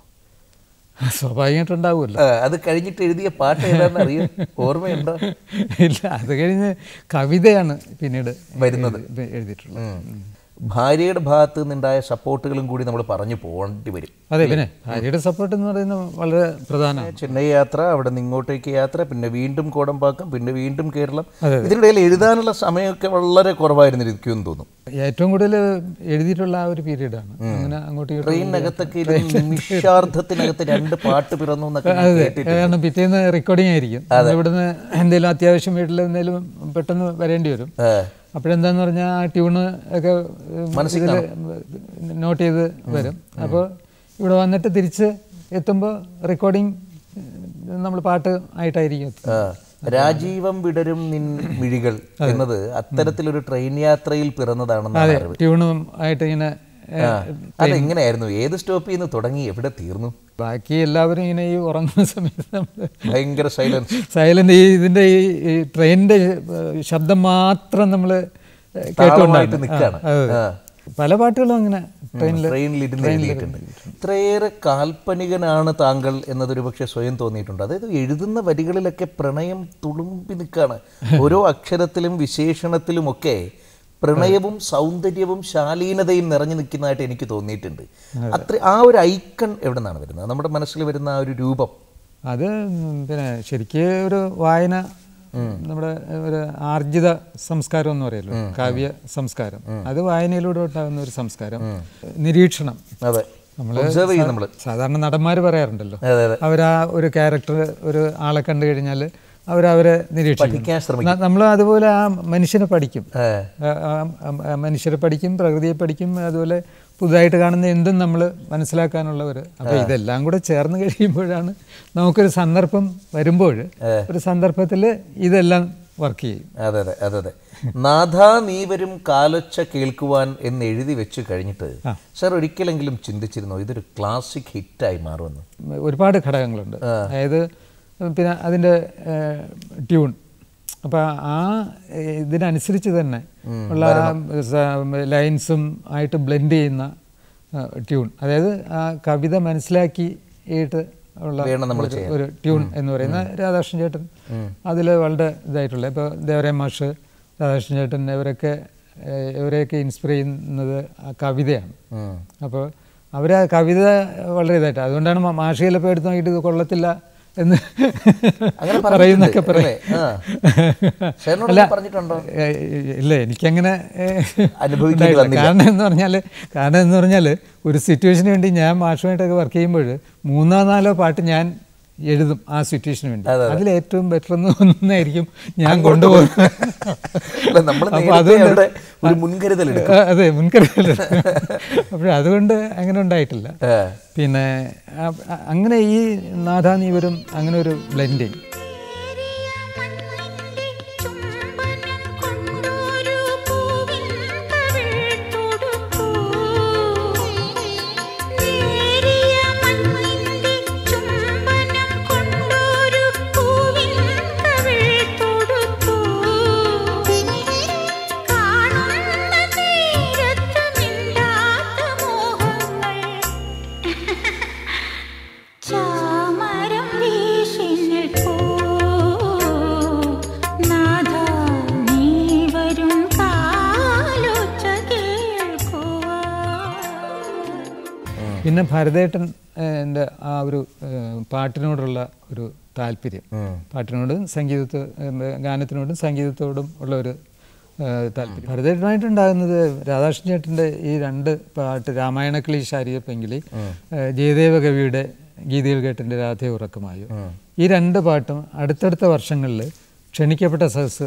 Speaker 2: സ്വാഭാവികമായിട്ടുണ്ടാവുമല്ലോ
Speaker 1: ആ, അത് കഴിഞ്ഞിട്ട് എഴുതിയ പാട്ട് ഏതാണെന്ന് അറിയാം ഓർമ്മയുണ്ടോ
Speaker 2: ഇല്ല അത് കഴിഞ്ഞ് കവിതയാണ് പിന്നീട്
Speaker 1: വരുന്നത്.
Speaker 2: എഴുതി- എഴുതിയിട്ടുള്ളത്
Speaker 1: ഉം. ഭാര്യയുടെ ഭാഗത്ത് നിന്നുണ്ടായ സപ്പോർട്ടുകളും കൂടി നമ്മൾ പറഞ്ഞു പോകേണ്ടി വരും
Speaker 2: അതെ പിന്നെ ഭാര്യയുടെ സപ്പോർട്ട് എന്ന് പറയുന്നത് വളരെ പ്രധാനമാണ്
Speaker 1: ചെന്നൈ യാത്ര അവിടെ നിന്ന് ഇങ്ങോട്ടേക്ക് യാത്ര പിന്നെ വീണ്ടും കോടമ്പാക്കം പിന്നെ വീണ്ടും കേരളം ഇതിനിടയിൽ എഴുതാനുള്ള സമയമൊക്കെ വളരെ കുറവായിരുന്നു ഇരിക്കുമെന്ന് തോന്നും
Speaker 2: ഏറ്റവും കൂടുതൽ എഴുതിയിട്ടുള്ള ആ ഒരു പീരീഡാണ് അങ്ങനെ അങ്ങോട്ടും ഇങ്ങോട്ടും
Speaker 1: ട്രെയിനകത്തൊക്കെ ഇരുന്ന് നിമിഷാർദ്ധത്തിനകത്ത് രണ്ട് പാട്ട് പിറന്നു എന്നൊക്കെ ഞാൻ കേട്ടിട്ടുണ്ട്.
Speaker 2: കാരണം പിറ്റേന്ന് റെക്കോർഡിംഗ് ആയിരിക്കും നമ്മൾ ഇവിടുന്ന് എന്തെങ്കിലും അത്യാവശ്യം വീട്ടിൽ എന്തെങ്കിലും പെട്ടെന്ന് വരേണ്ടി വരും
Speaker 1: ഏ,
Speaker 2: അപ്പോഴെന്താന്ന് പറഞ്ഞാൽ ആ ട്യൂണ് ഒക്കെ ഇതിൽ നോട്ട് ചെയ്ത് വരും അപ്പോൾ ഇവിടെ വന്നിട്ട് തിരിച്ച് എത്തുമ്പോൾ റെക്കോർഡിങ് നമ്മൾ പാട്ട് ആയിട്ടായിരിക്കും എത്തുന്നത്.
Speaker 1: ആ, രാജീവം വിടരും നിൻ മിഴികൾ എന്നത് അത്തരത്തിലൊരു ട്രെയിൻ യാത്രയിൽ പിറന്നതാണെന്നാണ് അറിവ്
Speaker 2: ട്യൂണും ആയിട്ട് ഇങ്ങനെ ഏ,
Speaker 1: ആ, അതെങ്ങനെയായിരുന്നു ഏത് സ്റ്റോപ്പിൽ നിന്ന് തുടങ്ങി എവിടെ തീർന്നു
Speaker 2: ബാക്കി എല്ലാവരും ഇങ്ങനെ ഈ ഉറങ്ങുന്ന സമയത്ത് നമ്മൾ
Speaker 1: ഭയങ്കര സൈലൻസ്
Speaker 2: സൈലന്റ് ഈ ഇതിന്റെ ഈ ഈ ട്രെയിനിന്റെ ശബ്ദം മാത്രം നമ്മൾ
Speaker 1: താളമായിട്ട് നിൽക്കാണ്
Speaker 2: പല പാട്ടുകളും അങ്ങനെ ട്രെയിനിൽ
Speaker 1: ട്രെയിനിൽ ഇരുന്ന് എഴുതിയിട്ടുണ്ട് ഇത്രയേറെ കാൽപ്പനികനാണ് താങ്കൾ എന്നതൊരു പക്ഷേ സ്വയം തോന്നിയിട്ടുണ്ട് അതായത് എഴുതുന്ന വരികളിലൊക്കെ പ്രണയം തുളുമ്പി നിൽക്കാണ് ഓരോ അക്ഷരത്തിലും വിശേഷണത്തിലുമൊക്കെ പ്രണയവും സൗന്ദര്യവും ശാലീനതയും നിറഞ്ഞു നിൽക്കുന്നതായിട്ട് എനിക്ക് തോന്നിയിട്ടുണ്ട് അത്ര ആ ഒരു ഐക്കൺ എവിടെ നിന്നാണ് വരുന്നത് നമ്മുടെ മനസ്സിൽ വരുന്ന ആ ഒരു രൂപം
Speaker 2: അത് പിന്നെ ശരിക്ക് ഒരു വായന നമ്മുടെ ഒരു ആർജിത സംസ്കാരം എന്ന് പറയുമല്ലോ കാവ്യ സംസ്കാരം അത് വായനയിലൂടെ ഉണ്ടാകുന്ന ഒരു സംസ്കാരം നിരീക്ഷണം
Speaker 1: അതെ
Speaker 2: നമ്മൾ
Speaker 1: ഒബ്സർവ് ചെയ്യും നമ്മൾ
Speaker 2: സാധാരണ നടന്മാർ പറയാറുണ്ടല്ലോ
Speaker 1: അതെ അതെ
Speaker 2: അവരാ ഒരു ക്യാരക്ടർ ഒരു ആളെ കണ്ടു കഴിഞ്ഞാൽ അവരവരെ നിരീക്ഷിക്കും
Speaker 1: പഠിക്കാൻ ശ്രമിക്കും
Speaker 2: നമ്മൾ അതുപോലെ ആ മനുഷ്യനെ പഠിക്കും
Speaker 1: ഏ,
Speaker 2: ആ, ആ, ആ, മനുഷ്യരെ പഠിക്കും പ്രകൃതിയെ പഠിക്കും അതുപോലെ പുതുതായിട്ട് കാണുന്ന എന്തും നമ്മൾ മനസ്സിലാക്കാനുള്ള ഒരു അപ്പോൾ ഇതെല്ലാം കൂടെ ചേർന്ന് കഴിയുമ്പോഴാണ് നമുക്കൊരു സന്ദർഭം വരുമ്പോൾ ഒരു സന്ദർഭത്തിൽ ഇതെല്ലാം വർക്ക് ചെയ്യും
Speaker 1: അതെ അതെ അതെ അതെ നാഥ നീ വരും കാലൊച്ച കേൾക്കുവാൻ എന്ന് എഴുതി വെച്ച് കഴിഞ്ഞിട്ട് സാർ ഒരിക്കലെങ്കിലും ചിന്തിച്ചിരുന്നോ ഇതൊരു ക്ലാസിക് ഹിറ്റായി മാറുമെന്ന്
Speaker 2: ഒരുപാട് ഘടകങ്ങളുണ്ട് അതായത് പിന്നെ അതിൻ്റെ ട്യൂൺ അപ്പോൾ ആ ഏഹ്, ഇതിനനുസരിച്ച് തന്നെ ഉള്ള ആ സ- ലൈൻസും ആയിട്ട് ബ്ലെൻഡ് ചെയ്യുന്ന ട്യൂൺ അതായത് ആ കവിത മനസ്സിലാക്കിയിട്ട് ഉള്ള
Speaker 1: വേണം നമ്മൾ
Speaker 2: ഒരു- ഒരു ട്യൂൺ എന്ന് പറയുന്ന രാധാകൃഷ്ണൻ ചേട്ടൻ അതിൽ വളരെ ഇതായിട്ടുള്ള ഇപ്പോൾ ദേവരായ മാഷ് രാധാകൃഷ്ണൻ ചേട്ടൻ ഇവരൊക്കെ ഏഹ്, ഇവരെയൊക്കെ ഇൻസ്പയർ ചെയ്യുന്നത് ആ കവിതയാണ്
Speaker 1: ഉം.
Speaker 2: അപ്പോൾ അവർ ആ കവിത വളരെ ഇതായിട്ട് അതുകൊണ്ടാണ് മാ- മാഷ് ചിലപ്പോൾ എടുത്ത് നോക്കിയിട്ട് ഇത് കൊള്ളത്തില്ല എന്ന്
Speaker 1: അങ്ങനെ
Speaker 2: പറയുന്നൊക്കെ
Speaker 1: പറഞ്ഞിട്ടുണ്ട്,
Speaker 2: പറയും
Speaker 1: അല്ലേ? ആ. സാറിനോട്
Speaker 2: അല്ല,
Speaker 1: പറഞ്ഞിട്ടുണ്ടോ?
Speaker 2: ഏ, ഇല്ല എനിക്കങ്ങനെ ഏ,
Speaker 1: അനുഭവിക്കേണ്ടി
Speaker 2: ഉണ്ടായിട്ടില്ല.
Speaker 1: വന്നില്ല.
Speaker 2: കാരണം എന്ന് പറഞ്ഞാൽ കാരണം എന്ന് പറഞ്ഞാൽ ഒരു സിറ്റുവേഷന് വേണ്ടി ഞാൻ മാഷുമായിട്ടൊക്കെ വർക്ക് ചെയ്യുമ്പോൾ മൂന്നോ നാലോ പാട്ട് ഞാൻ എഴുതും ആ സിറ്റുവേഷന് വേണ്ടി അതിൽ ഏറ്റവും ബെറ്റർ എന്ന് തോന്നുന്നതായിരിക്കും ഞാൻ കൊണ്ടുപോകുന്നത്
Speaker 1: അല്ല, നമ്മൾ
Speaker 2: അപ്പൊ
Speaker 1: നേരത്തെ
Speaker 2: അതുകൊണ്ട്
Speaker 1: അവിടെ ഒരു മുൻകരുതൽ എടുക്കും
Speaker 2: ആ, അതെ മുൻകരുതൽ അപ്പോൾ അതുകൊണ്ട് അങ്ങനെ ഉണ്ടായിട്ടില്ല
Speaker 1: ഏ.
Speaker 2: പിന്നെ ആ- ആ- അങ്ങനെ ഈ നാഥാനീവരും അങ്ങനെ ഒരു ബ്ലെൻഡിങ്
Speaker 3: കൊണ്ടൊരു പൂവിൻ കവിൾ തൊടുക്കൂ നേരിയ മണ്ണിന്റെ ചുംബനം കൊണ്ടൊരു പൂവിൻ കവിൾ തൊടുക്കൂ കാണുന്ന നേരത്ത് മിണ്ടാത്ത മോഹങ്ങൾ ചാമരം വീശി നിൽപ്പൂ നാഥ നീ വരും കാലൊച്ച കേൾക്കുവാൻ
Speaker 2: പിന്നെ ഭരതേട്ടൻ എൻ്റെ ആ ഒരു ഏഹ്, പാട്ടിനോടുള്ള ഒരു താല്പര്യം പാട്ടിനോടും സംഗീതത്തെ ഏഹ്, ഗാനത്തിനോടും സംഗീതത്തോടും ഉള്ള ഒരു ഏഹ്, താല്പര്യം ഭരതേട്ടനായിട്ടുണ്ടാകുന്നത് രാധാകൃഷ്ണൻ ചേട്ടൻ്റെ ഈ രണ്ട് പാട്ട് രാമായണക്കിളി ശാരീരപ്പെങ്കിലി ജയദേവ കവിയുടെ ഗീതയിൽ കേട്ടിൻ്റെ രാധേ ഉറക്കമായോ ഈ രണ്ട് പാട്ടും അടുത്തടുത്ത വർഷങ്ങളിൽ ക്ഷണിക്കപ്പെട്ട സദസ്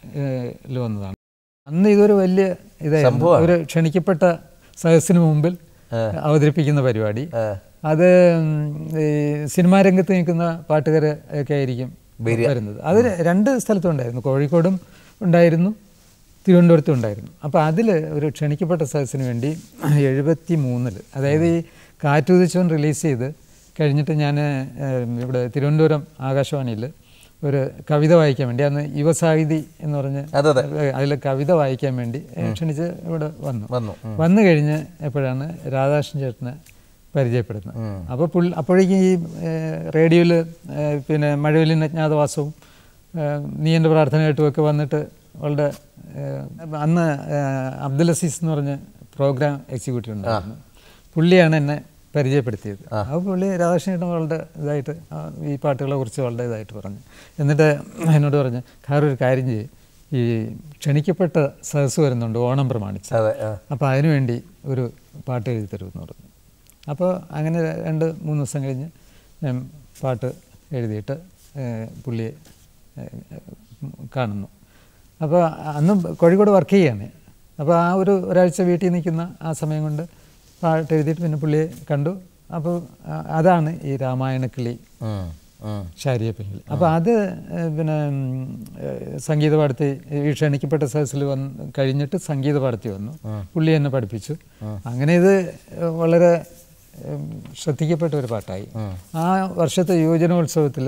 Speaker 2: ൽ വന്നതാണ് അന്ന് ഇതൊരു വലിയ ഇതായിരുന്നു ഒരു ക്ഷണിക്കപ്പെട്ട സദസ്സിന് മുമ്പിൽ അവതരിപ്പിക്കുന്ന പരിപാടി അത് ഉം, ഈ സിനിമാ രംഗത്ത് നിൽക്കുന്ന പാട്ടുകാർ ഒക്കെ ആയിരിക്കും വരുന്നത് അത് രണ്ട് സ്ഥലത്തും ഉണ്ടായിരുന്നു കോഴിക്കോടും ഉണ്ടായിരുന്നു തിരുവനന്തപുരത്തും ഉണ്ടായിരുന്നു അപ്പോൾ അതിൽ ഒരു ക്ഷണിക്കപ്പെട്ട സദസ്സിന് വേണ്ടി എഴുപത്തി മൂന്നിൽ അതായത് ഈ കാറ്റുദിച്ചവൻ റിലീസ് ചെയ്ത് കഴിഞ്ഞിട്ട് ഞാൻ ഇവിടെ തിരുവനന്തപുരം ആകാശവാണിയിൽ ഒരു കവിത വായിക്കാൻ വേണ്ടി അന്ന് യുവസാഹിതി എന്ന് പറഞ്ഞ്
Speaker 1: അതെ അതെ
Speaker 2: അതിൽ കവിത വായിക്കാൻ വേണ്ടി ഏ, ക്ഷണിച്ച് ഇവിടെ വന്നു
Speaker 1: വന്നു
Speaker 2: വന്നു കഴിഞ്ഞ് എപ്പോഴാണ് രാധാകൃഷ്ണൻ ചേട്ടനെ പരിചയപ്പെടുന്നത് അപ്പോൾ പുള്ളി അപ്പോഴേക്കും ഈ റേഡിയോയിൽ പിന്നെ മഴവിലിൻ അജ്ഞാതവാസവും ഏ, നീ എൻ്റെ പ്രാർത്ഥന കേട്ടുമൊക്കെ വന്നിട്ട് അവളുടെ ഏ, അന്ന് ഏ, അബ്ദുൽ അസീസ് എന്ന് പറഞ്ഞ പ്രോഗ്രാം എക്സിക്യൂട്ടീവ് ഉണ്ടായിരുന്നു പുള്ളിയാണ് എന്നെ പരിചയപ്പെടുത്തിയത് അപ്പോൾ പുള്ളി രാധാകൃഷ്ണൻ അവളുടെ ഇതായിട്ട് ആ, ഈ പാട്ടുകളെ കുറിച്ച് അവളുടെ ഇതായിട്ട് പറഞ്ഞു എന്നിട്ട് എന്നോട് പറഞ്ഞു കാര്യം ഒരു കാര്യം ചെയ്യും ഈ ക്ഷണിക്കപ്പെട്ട സദസ്സ് വരുന്നുണ്ട് ഓണം പ്രമാണിച്ച്
Speaker 1: അതെ ആ.
Speaker 2: അപ്പോൾ അതിനുവേണ്ടി ഒരു പാട്ട് എഴുതി തരുമെന്ന് പറഞ്ഞു അപ്പോൾ അങ്ങനെ രണ്ട് മൂന്ന് ദിവസം കഴിഞ്ഞ് ഞാൻ പാട്ട് എഴുതിയിട്ട് ഏഹ്, പുള്ളിയെ ഏഹ്, കാണുന്നു അപ്പോൾ അന്ന് കോഴിക്കോട് വർക്ക് ചെയ്യാണ് അപ്പോൾ ആ ഒരു ഒരാഴ്ച വീട്ടിൽ നിൽക്കുന്ന ആ സമയം കൊണ്ട് പാട്ട് എഴുതിയിട്ട് പിന്നെ പുള്ളിയെ കണ്ടു അപ്പോൾ ആ- അതാണ് ഈ രാമായണക്കിളി
Speaker 1: ഉം, ഉം.
Speaker 2: ശാരീരപ്പെങ്കിൽ അപ്പോൾ അത് ഏഹ്, പിന്നെ ഉം, ഏഹ്, സംഗീത പാടത്തി ഈ ക്ഷണിക്കപ്പെട്ട സദസ്സിൽ വന്ന് കഴിഞ്ഞിട്ട് സംഗീത പാടത്തി വന്നു പുള്ളി എന്നെ പഠിപ്പിച്ചു അങ്ങനെ ഇത് ഏഹ്, വളരെ ഉം, ശ്രദ്ധിക്കപ്പെട്ട ഒരു പാട്ടായി ആ വർഷത്തെ യുവജനോത്സവത്തിൽ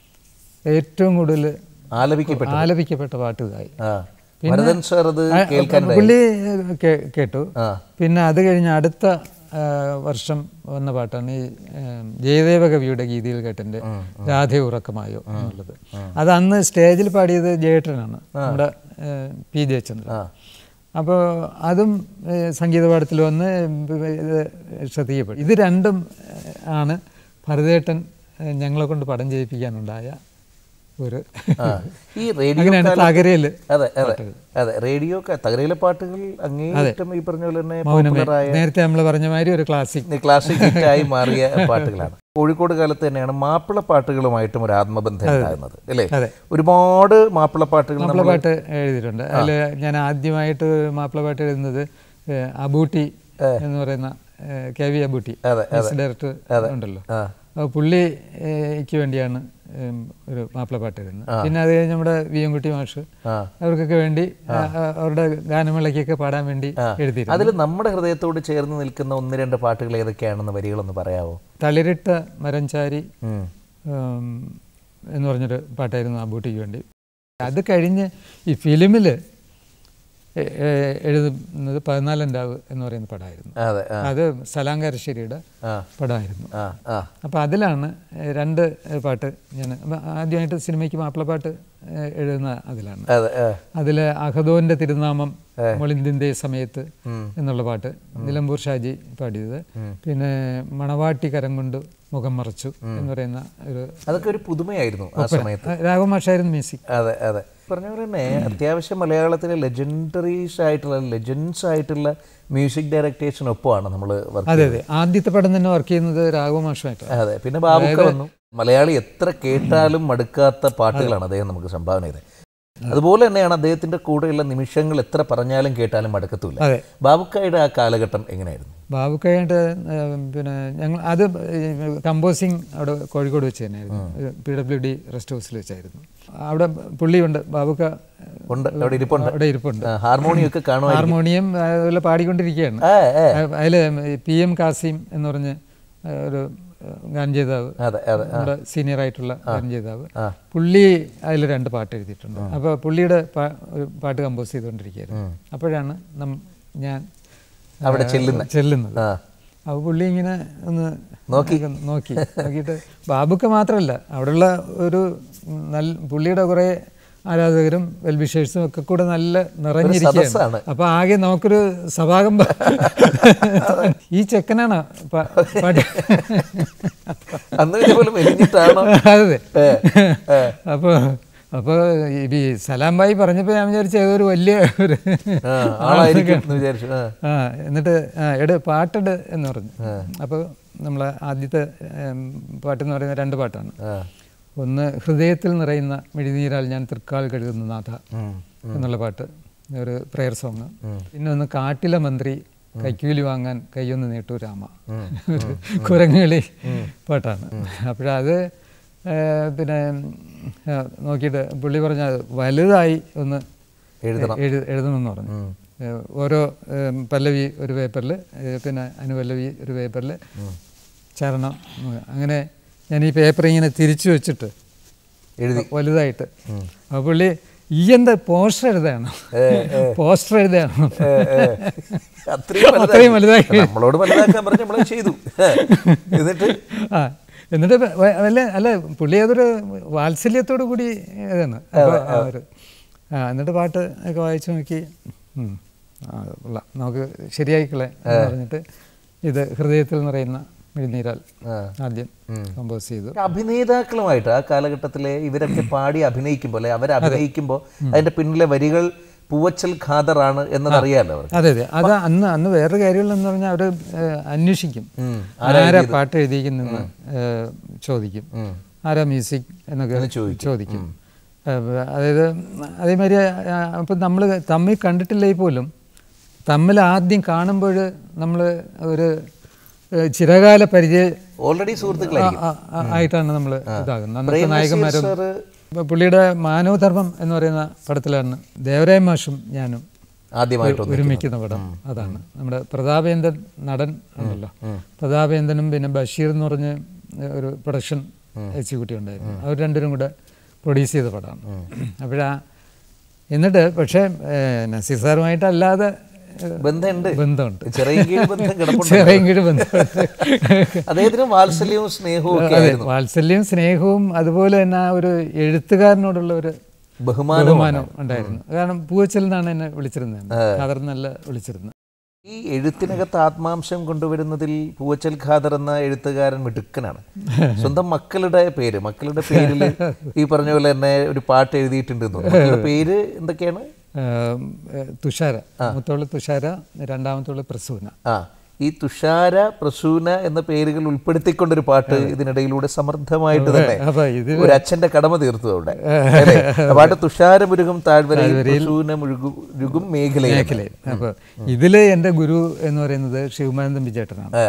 Speaker 2: ഏറ്റവും കൂടുതൽ
Speaker 1: ആലപിക്കപ്പെട്ടു
Speaker 2: ആലപിക്കപ്പെട്ട പാട്ട് ഇതായി
Speaker 1: ആ ഭരതൻ സാർ അത്
Speaker 2: ആ,
Speaker 1: കേൾക്കാൻ
Speaker 2: പുള്ളി ഏഹ്, കേ- കേട്ടു
Speaker 1: ആ.
Speaker 2: പിന്നെ അത് കഴിഞ്ഞ് അടുത്ത ആ, വർഷം വന്ന പാട്ടാണ് ഈ ഏം, ജയദേവ കവിയുടെ ഗീതിയിൽ കേട്ടൻ്റെ രാധ ഉറക്കമായോ എന്നുള്ളത് അത് അന്ന് സ്റ്റേജിൽ പാടിയത് ജയേട്ടനാണ് നമ്മുടെ ഏഹ്, പി ജയചന്ദ്രൻ
Speaker 1: ആ
Speaker 2: അപ്പോൾ അതും ഏഹ്, സംഗീത പാഠത്തിൽ വന്ന് ഇത് ശ്രദ്ധിക്കപ്പെട്ടു ഇത് രണ്ടും ഏഹ്, ആണ് ഭരതേട്ടൻ ഏഹ്, ഞങ്ങളെ കൊണ്ട് പടം ചെയ്യിപ്പിക്കാനുണ്ടായ ഒരു
Speaker 1: ആ. ഈ റേഡിയോ
Speaker 2: അങ്ങനെയാണ് തകരയിൽ
Speaker 1: അതെ അതെ അതെ റേഡിയോ ക- തകരയിലെ പാട്ടുകൾ അങ്ങേയറ്റം ഈ പറഞ്ഞ പോലെ തന്നെ പോപ്പുലറായ
Speaker 2: നേരത്തെ നമ്മൾ പറഞ്ഞ മാതിരി ഒരു ക്ലാസിക്
Speaker 1: ക്ലാസിക് ഹിറ്റായി മാറിയ പാട്ടുകളാണ് കോഴിക്കോട് കാലത്ത് തന്നെയാണ് മാപ്പിള പാട്ടുകളുമായിട്ടും ഒരു ആത്മബന്ധം ഉണ്ടാകുന്നത് അല്ലേ
Speaker 2: അതെ.
Speaker 1: ഒരുപാട് മാപ്പിള പാട്ടുകൾ നമ്മൾ
Speaker 2: മാപ്പിളപ്പാട്ട് എഴുതിയിട്ടുണ്ട് അതിൽ ഞാൻ ആദ്യമായിട്ട് മാപ്പിളപ്പാട്ട് എഴുതുന്നത് ഏഹ്, അബൂട്ടി എന്ന് പറയുന്ന ഏഹ്, K V Abootty music director ഉണ്ടല്ലോ
Speaker 1: ആ.
Speaker 2: അപ്പോൾ പുള്ളിക്ക് വേണ്ടിയാണ് ഉം, ഒരു മാപ്പിളപ്പാട്ട് എഴുതുന്നത് പിന്നെ അത് കഴിഞ്ഞ് നമ്മുടെ വി എംകുട്ടി മാഷ്
Speaker 1: ആ.
Speaker 2: അവർക്കൊക്കെ വേണ്ടി ആ, ആ, അവരുടെ ഗാനമേളയ്ക്കൊക്കെ പാടാൻ വേണ്ടി എഴുതിയിരുന്നു
Speaker 1: അതിൽ നമ്മുടെ ഹൃദയത്തോട് ചേർന്ന് നിൽക്കുന്ന ഒന്ന് രണ്ട് പാട്ടുകൾ ഏതൊക്കെയാണെന്ന് വരികളൊന്ന് പറയാവോ
Speaker 2: തളിരിട്ട മരഞ്ചാരി
Speaker 1: ഉം.
Speaker 2: ഉം, എന്ന് പറഞ്ഞൊരു പാട്ടായിരുന്നു അബൂട്ടിക്ക് വേണ്ടി അത് കഴിഞ്ഞ് ഈ ഫിലിമിൽ എഴുതുന്നത് പതിനാലാം രാവ് എന്ന് പറയുന്ന പടമായിരുന്നു
Speaker 1: അതെ ആ
Speaker 2: അത് സലാങ്കാരശ്ശേരിയുടെ
Speaker 1: ആ
Speaker 2: പടമായിരുന്നു
Speaker 1: ആ ആ
Speaker 2: അപ്പോൾ അതിലാണ് ഏഹ്, രണ്ട് ഏഹ്, പാട്ട് ഞാൻ അപ്പൊ ആദ്യമായിട്ട് സിനിമയ്ക്ക് മാപ്പിളപ്പാട്ട് ഏഹ്, എഴുതുന്ന അതിലാണ്
Speaker 1: അതെ ആ
Speaker 2: അതിൽ അഹദോന്റെ തിരുനാമം മൊളിന്തിൻ്റെ സമയത്ത് എന്നുള്ള പാട്ട് നിലമ്പൂർ ഷാജി പാടിയത് പിന്നെ മണവാട്ടി കരം കൊണ്ട് മുഖം മറച്ചു എന്ന് പറയുന്ന ഒരു
Speaker 1: അതൊക്കെ ഒരു പുതുമയായിരുന്നു ആ സമയത്ത്
Speaker 2: രാഘവമാഷായിരുന്നു മ്യൂസിക്
Speaker 1: അതെ അതെ പറഞ്ഞ പോലെ തന്നെ അത്യാവശ്യം മലയാളത്തിലെ ലെജൻഡറീസ് ആയിട്ടുള്ള ലെജൻസ് ആയിട്ടുള്ള മ്യൂസിക് ഡയറക്ടേഴ്സിനൊപ്പമാണ് നമ്മൾ വർക്ക്
Speaker 2: അതെ അതെ ആദ്യത്തെ പടം തന്നെ വർക്ക് ചെയ്യുന്നത് രാഘവമാഷുമായിട്ടാണ്
Speaker 1: അതെ പിന്നെ ബാബുക്ക വന്നു മലയാളി എത്ര കേട്ടാലും മടുക്കാത്ത പാട്ടുകളാണ് അദ്ദേഹം നമുക്ക് സംഭാവന ചെയ്തത് അതുപോലെ തന്നെയാണ് അദ്ദേഹത്തിന്റെ കൂടെയുള്ള നിമിഷങ്ങൾ എത്ര പറഞ്ഞാലും കേട്ടാലും മടുക്കത്തുമില്ല
Speaker 2: അതെ
Speaker 1: ബാബുക്കായുടെ ആ കാലഘട്ടം എങ്ങനെയായിരുന്നു
Speaker 2: ബാബുക്കായിട്ട് പിന്നെ ഞങ്ങൾ അത് കമ്പോസിങ് അവിടെ കോഴിക്കോട് വെച്ച് തന്നെയായിരുന്നു പി ഡബ്ല്യു ഡി റെസ്റ്റ് ഹൗസിൽ വെച്ചായിരുന്നു അവിടെ പുള്ളിയുണ്ട് ബാബുക്ക
Speaker 1: ഉണ്ട് അവിടെ ഇരിപ്പുണ്ട്
Speaker 2: അവിടെ ഇരിപ്പുണ്ട്
Speaker 1: ആ, ഹാർമോണിയം ഒക്കെ കാണുമായിരുന്നു
Speaker 2: ഹാർമോണിയം അതുപോലെ പാടിക്കൊണ്ടിരിക്കുകയാണ്
Speaker 1: ഏ ഏ
Speaker 2: അതിൽ പി എം കാസിം എന്ന് പറഞ്ഞ് ഒരു ഗാനം ചെയ്താവ്
Speaker 1: അതെ അതെ
Speaker 2: നമ്മുടെ സീനിയർ ആയിട്ടുള്ള ഗാനം ചെയ്താവ്
Speaker 1: ആ.
Speaker 2: പുള്ളി അതിൽ രണ്ട് പാട്ട് എഴുതിയിട്ടുണ്ട് അപ്പോൾ പുള്ളിയുടെ പാ- ഒരു പാട്ട് കമ്പോസ് ചെയ്തുകൊണ്ടിരിക്കുകയായിരുന്നു അപ്പോഴാണ് നം- ഞാൻ
Speaker 1: അവിടെ
Speaker 2: ആ,
Speaker 1: ചെല്ലുന്നെ.
Speaker 2: ചെല്ലുന്നത്
Speaker 1: ആ
Speaker 2: അപ്പോൾ പുള്ളി ഇങ്ങനെ ഒന്ന്
Speaker 1: നോക്കി.
Speaker 2: നോക്കി നോക്കിയിട്ട് ബാബുക്ക് മാത്രമല്ല അവിടെയുള്ള ഒരു നല്ല പുള്ളിയുടെ കുറേ ആരാധകരും വെൽവിഷേഴ്സും ഒക്കെ കൂടെ നല്ല
Speaker 1: സദസ്സാണ്.
Speaker 2: നിറഞ്ഞിരിക്കുകയാണ് അപ്പൊ ആകെ നമുക്കൊരു സഭാകം പ- ഈ ചെക്കനാണ് പ- പാട്ട്
Speaker 1: അന്ന് ഇതേപോലെ മെലിഞ്ഞിട്ടാണോ
Speaker 2: അതെ അപ്പോൾ അപ്പോൾ ഈ സലാം ഭായി പറഞ്ഞപ്പോൾ ഞാൻ വിചാരിച്ചു ഏതൊരു വലിയ ഒരു
Speaker 1: ആ, ആളായിരിക്കും എന്ന് വിചാരിച്ചു ആ
Speaker 2: ആ എന്നിട്ട് ആ എട് പാട്ടിട് എന്ന് പറഞ്ഞു അപ്പോൾ നമ്മൾ ആദ്യത്തെ ഉം, പാട്ടെന്ന് പറയുന്ന രണ്ട് പാട്ടാണ്
Speaker 1: ആ
Speaker 2: ഒന്ന് ഹൃദയത്തിൽ നിറയുന്ന മിഴിനീരാൽ ഞാൻ തൃക്കാൽ കഴുകുന്ന നാഥ എന്നുള്ള പാട്ട് ഒരു പ്രെയർ സോങ് പിന്നെ ഒന്ന് കാട്ടിലെ മന്ത്രി കൈക്കൂലി വാങ്ങാൻ കൈയൊന്ന് നീട്ടു രാമ ഒരു കുരങ്ങുകളി പാട്ടാണ് അപ്പോഴത് പിന്നെ ആ, നോക്കിയിട്ട് പുള്ളി പറഞ്ഞ വലുതായി ഒന്ന്
Speaker 1: എഴുതണം.
Speaker 2: എഴു എഴുതണമെന്ന് പറഞ്ഞു ഏഹ് ഓരോ ഏഹ് പല്ലവി ഒരു പേപ്പറിൽ പിന്നെ അനുപല്ലവി ഒരു പേപ്പറിൽ ചരണം ഉം, അങ്ങനെ ഞാൻ ഈ പേപ്പർ ഇങ്ങനെ തിരിച്ചു വെച്ചിട്ട്
Speaker 1: എഴുതി
Speaker 2: വലുതായിട്ട് അപ്പോൾ പുള്ളി ഈ എന്താ പോസ്റ്റർ എഴുതണം പോസ്റ്റർ എഴുതണം
Speaker 1: ഏ, ഏ. അത്രയും
Speaker 2: അത്രയും
Speaker 1: വലുതാക്കി.
Speaker 2: വലുതാക്കി.
Speaker 1: നമ്മളോട് വലുതാക്കാൻ പറഞ്ഞ് നമ്മളത് ചെയ്തു ഏ. എന്നിട്ട്
Speaker 2: ആ എന്നിട്ട് വ- വ- അല്ല അല്ല പുള്ളി അതൊരു വാത്സല്യത്തോടു കൂടി ഇതാണ് അപ്പോൾ ആ ഒരു ആ എന്നിട്ട് പാട്ട് ഒക്കെ വായിച്ചു നോക്കി ഉം, ആ, കൊള്ളാം നമുക്ക് ശരിയായിക്കളെ എന്ന് പറഞ്ഞിട്ട് ഇത് ഹൃദയത്തിൽ നിറയുന്ന മിഴിനീരാൽ
Speaker 1: ആ.
Speaker 2: ആദ്യം കമ്പോസ് ചെയ്തു
Speaker 1: അഭിനേതാക്കളുമായിട്ട് ആ കാലഘട്ടത്തിലെ ഇവരൊക്കെ പാടി അഭിനയിക്കുമ്പോൾ അല്ലെ അവർ അഭിനയിക്കുമ്പോൾ അതിന്റെ പിന്നിലെ വരികൾ പൂവച്ചൽ ഖാദറാണ് എന്നതറിയാലോ അവർക്ക്
Speaker 2: അതെ അതെ അത് അന്ന് അന്ന് വേറൊരു കാര്യമുള്ളതെന്ന് പറഞ്ഞാൽ അവർ അന്വേഷിക്കും ആരാ പാട്ട് എഴുതിയിരിക്കുന്നെന്ന് ഏഹ്, ചോദിക്കും ആരാ മ്യൂസിക് എന്നൊക്കെ ചോദിക്കും ഏഹ്, അതായത് അതേമാതിരി അപ്പം നമ്മൾ തമ്മിൽ കണ്ടിട്ടില്ലെങ്കിൽ പോലും തമ്മിൽ ആദ്യം കാണുമ്പോൾ നമ്മൾ ഒരു ഏഹ്, ചിരകാല പരിചയ
Speaker 1: ഓൾറെഡി സുഹൃത്തുക്കളായിരിക്കും
Speaker 2: ആ- ആ- ആയിട്ടാണ് നമ്മൾ ഇതാകുന്നത് അന്നത്തെ നായകന്മാരും
Speaker 1: സാറ്
Speaker 2: ഇപ്പൊ പുള്ളിയുടെ മാനവധർമ്മം എന്ന് പറയുന്ന പടത്തിലാണ് ദേവരായ മാഷും ഞാനും
Speaker 1: ആദ്യമായിട്ട്
Speaker 2: ഒരുമിക്കുന്ന പടം അതാണ് നമ്മുടെ പ്രതാപേന്ദ്രൻ നടൻ ഉണ്ടല്ലോ പ്രതാപേന്ദ്രനും പിന്നെ ബഷീർ എന്ന് പറഞ്ഞ് ഒരു പ്രൊഡക്ഷൻ എക്സിക്യൂട്ടീവ് ഉണ്ടായിരുന്നു അവർ രണ്ടുപേരും കൂടെ പ്രൊഡ്യൂസ് ചെയ്ത പടമാണ് അപ്പോഴാ എന്നിട്ട് പക്ഷേ ഏഹ്, നസീർ സാറുമായിട്ട് അല്ലാതെ ഏഹ്,
Speaker 1: ബന്ധമുണ്ട്
Speaker 2: ബന്ധമുണ്ട്
Speaker 1: ചെറിയ കീഴ് ബന്ധം കിടപ്പുണ്ട്
Speaker 2: ചെറിയ കീഴ് ബന്ധമുണ്ട്
Speaker 1: അദ്ദേഹത്തിന് വാത്സല്യവും സ്നേഹവും ഒക്കെ
Speaker 2: അതെ
Speaker 1: ആയിരുന്നു
Speaker 2: വാത്സല്യവും സ്നേഹവും അതുപോലെ തന്നെ ആ ഒരു എഴുത്തുകാരനോടുള്ള ഒരു
Speaker 1: ബഹുമാനവും
Speaker 2: ബഹുമാനം ഉണ്ടായിരുന്നു കാരണം പൂവച്ചൽ എന്നാണ് എന്നെ വിളിച്ചിരുന്നത് ഖാദർ എന്നല്ല വിളിച്ചിരുന്നത്
Speaker 1: ഈ എഴുത്തിനകത്ത് ആത്മാംശം കൊണ്ടുവരുന്നതിൽ പൂവച്ചൽ ഖാദർ എന്ന എഴുത്തുകാരൻ മിടുക്കനാണ് സ്വന്തം മക്കളുടെ പേര് മക്കളുടെ പേരിൽ ഈ പറഞ്ഞ പോലെ തന്നെ ഒരു പാട്ട് എഴുതിയിട്ടുണ്ട് എന്ന് തോന്നുന്നു. മക്കളുടെ പേര് എന്തൊക്കെയാണ്
Speaker 2: ഏം, ഏ, തുഷാര മൂത്തോള് തുഷാര രണ്ടാമത്തോള് പ്രസൂന
Speaker 1: ആ ഈ തുഷാര പ്രസൂന എന്ന പേരുകൾ ഉൾപ്പെടുത്തിക്കൊണ്ടൊരു പാട്ട് ഇതിനിടയിലൂടെ സമർത്ഥമായിട്ട് തന്നെ
Speaker 2: അപ്പൊ ഇത്
Speaker 1: ഒരു അച്ഛന്റെ കടമ തീർത്തു അവിടെ അല്ലേ? ആ പാട്ട് തുഷാര മുരുകും താഴ്വരയിൽ പ്രസൂന മുഴുകും രുകും മേഖലയിൽ
Speaker 2: മേഖലയിൽ അപ്പോൾ ഇതില് എൻ്റെ ഗുരു എന്ന് പറയുന്നത് ശിവമാനന്ദൻ വിജേട്ടനാണ്
Speaker 1: ഏ.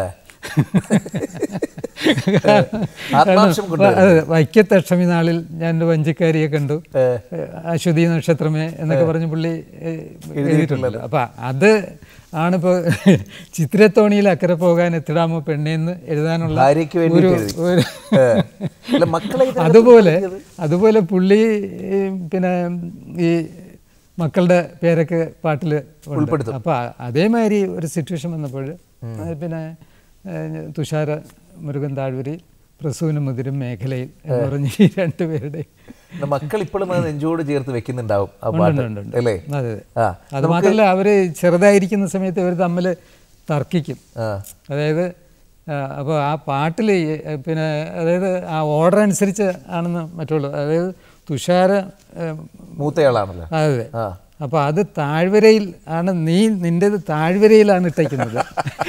Speaker 1: ആത്മാംശം കൊണ്ട്
Speaker 2: അതെ വൈക്കത്തഷ്ടമി നാളിൽ ഞാൻ എൻ്റെ വഞ്ചിക്കാരിയെ കണ്ടു അശ്വതി നക്ഷത്രമേ എന്നൊക്കെ പറഞ്ഞ് പുള്ളി ഏ, എഴുതിയിട്ടുണ്ടല്ലോ അപ്പം അത് ആണിപ്പോൾ ചിത്രത്തോണിയിൽ അക്കരെ പോകാൻ എത്തിടാമോ പെണ്ണേന്ന് എഴുതാനുള്ള
Speaker 1: ഭാര്യയ്ക്ക്
Speaker 2: ഒരു
Speaker 1: വേണ്ടിയിട്ട് എഴുതി.
Speaker 2: ഒരു
Speaker 1: ഏ. അല്ല മക്കളെ ഇതിനകത്ത്
Speaker 2: അതുപോലെ അതുപോലെ പുള്ളി ഈ പിന്നെ ഈ മക്കളുടെ പേരൊക്കെ പാട്ടിൽ
Speaker 1: ഉൾപ്പെടുത്തും.
Speaker 2: അപ്പോൾ അതേമാതിരി ഒരു സിറ്റുവേഷൻ വന്നപ്പോൾ പിന്നെ ഏഹ്, തുഷാര മുരുകൻ താഴ്വരി പ്രസൂന മുതിരും മേഖലയിൽ എന്ന് പറഞ്ഞ് ഈ രണ്ടുപേരുടെ
Speaker 1: പിന്നെ മക്കൾ ഇപ്പോഴും അത് നെഞ്ചോട് ചേർത്ത് വെക്കുന്നുണ്ടാവും ആ
Speaker 2: ഉണ്ട്,
Speaker 1: പാട്ട്
Speaker 2: ഉണ്ട്, ഉണ്ട്.
Speaker 1: അല്ലേ
Speaker 2: അതെ അതെ
Speaker 1: ആ
Speaker 2: അത് മാത്രമല്ല അവർ ചെറുതായിരിക്കുന്ന സമയത്ത് ഇവർ തമ്മിൽ തർക്കിക്കും
Speaker 1: ആ
Speaker 2: അതായത് അപ്പോൾ ആ പാട്ടിൽ പിന്നെ അതായത് ആ ഓർഡർ അനുസരിച്ച് ആണെന്ന് മറ്റുള്ളൂ അതായത് തുഷാര ഏഹ്,
Speaker 1: മൂത്തയാളാണല്ലോ
Speaker 2: അതെ
Speaker 1: ആ
Speaker 2: അപ്പോൾ അത് താഴ്വരയിൽ ആണ് നീ നിൻ്റെത് താഴ്വരയിലാണ് ഇട്ടേക്കുന്നത്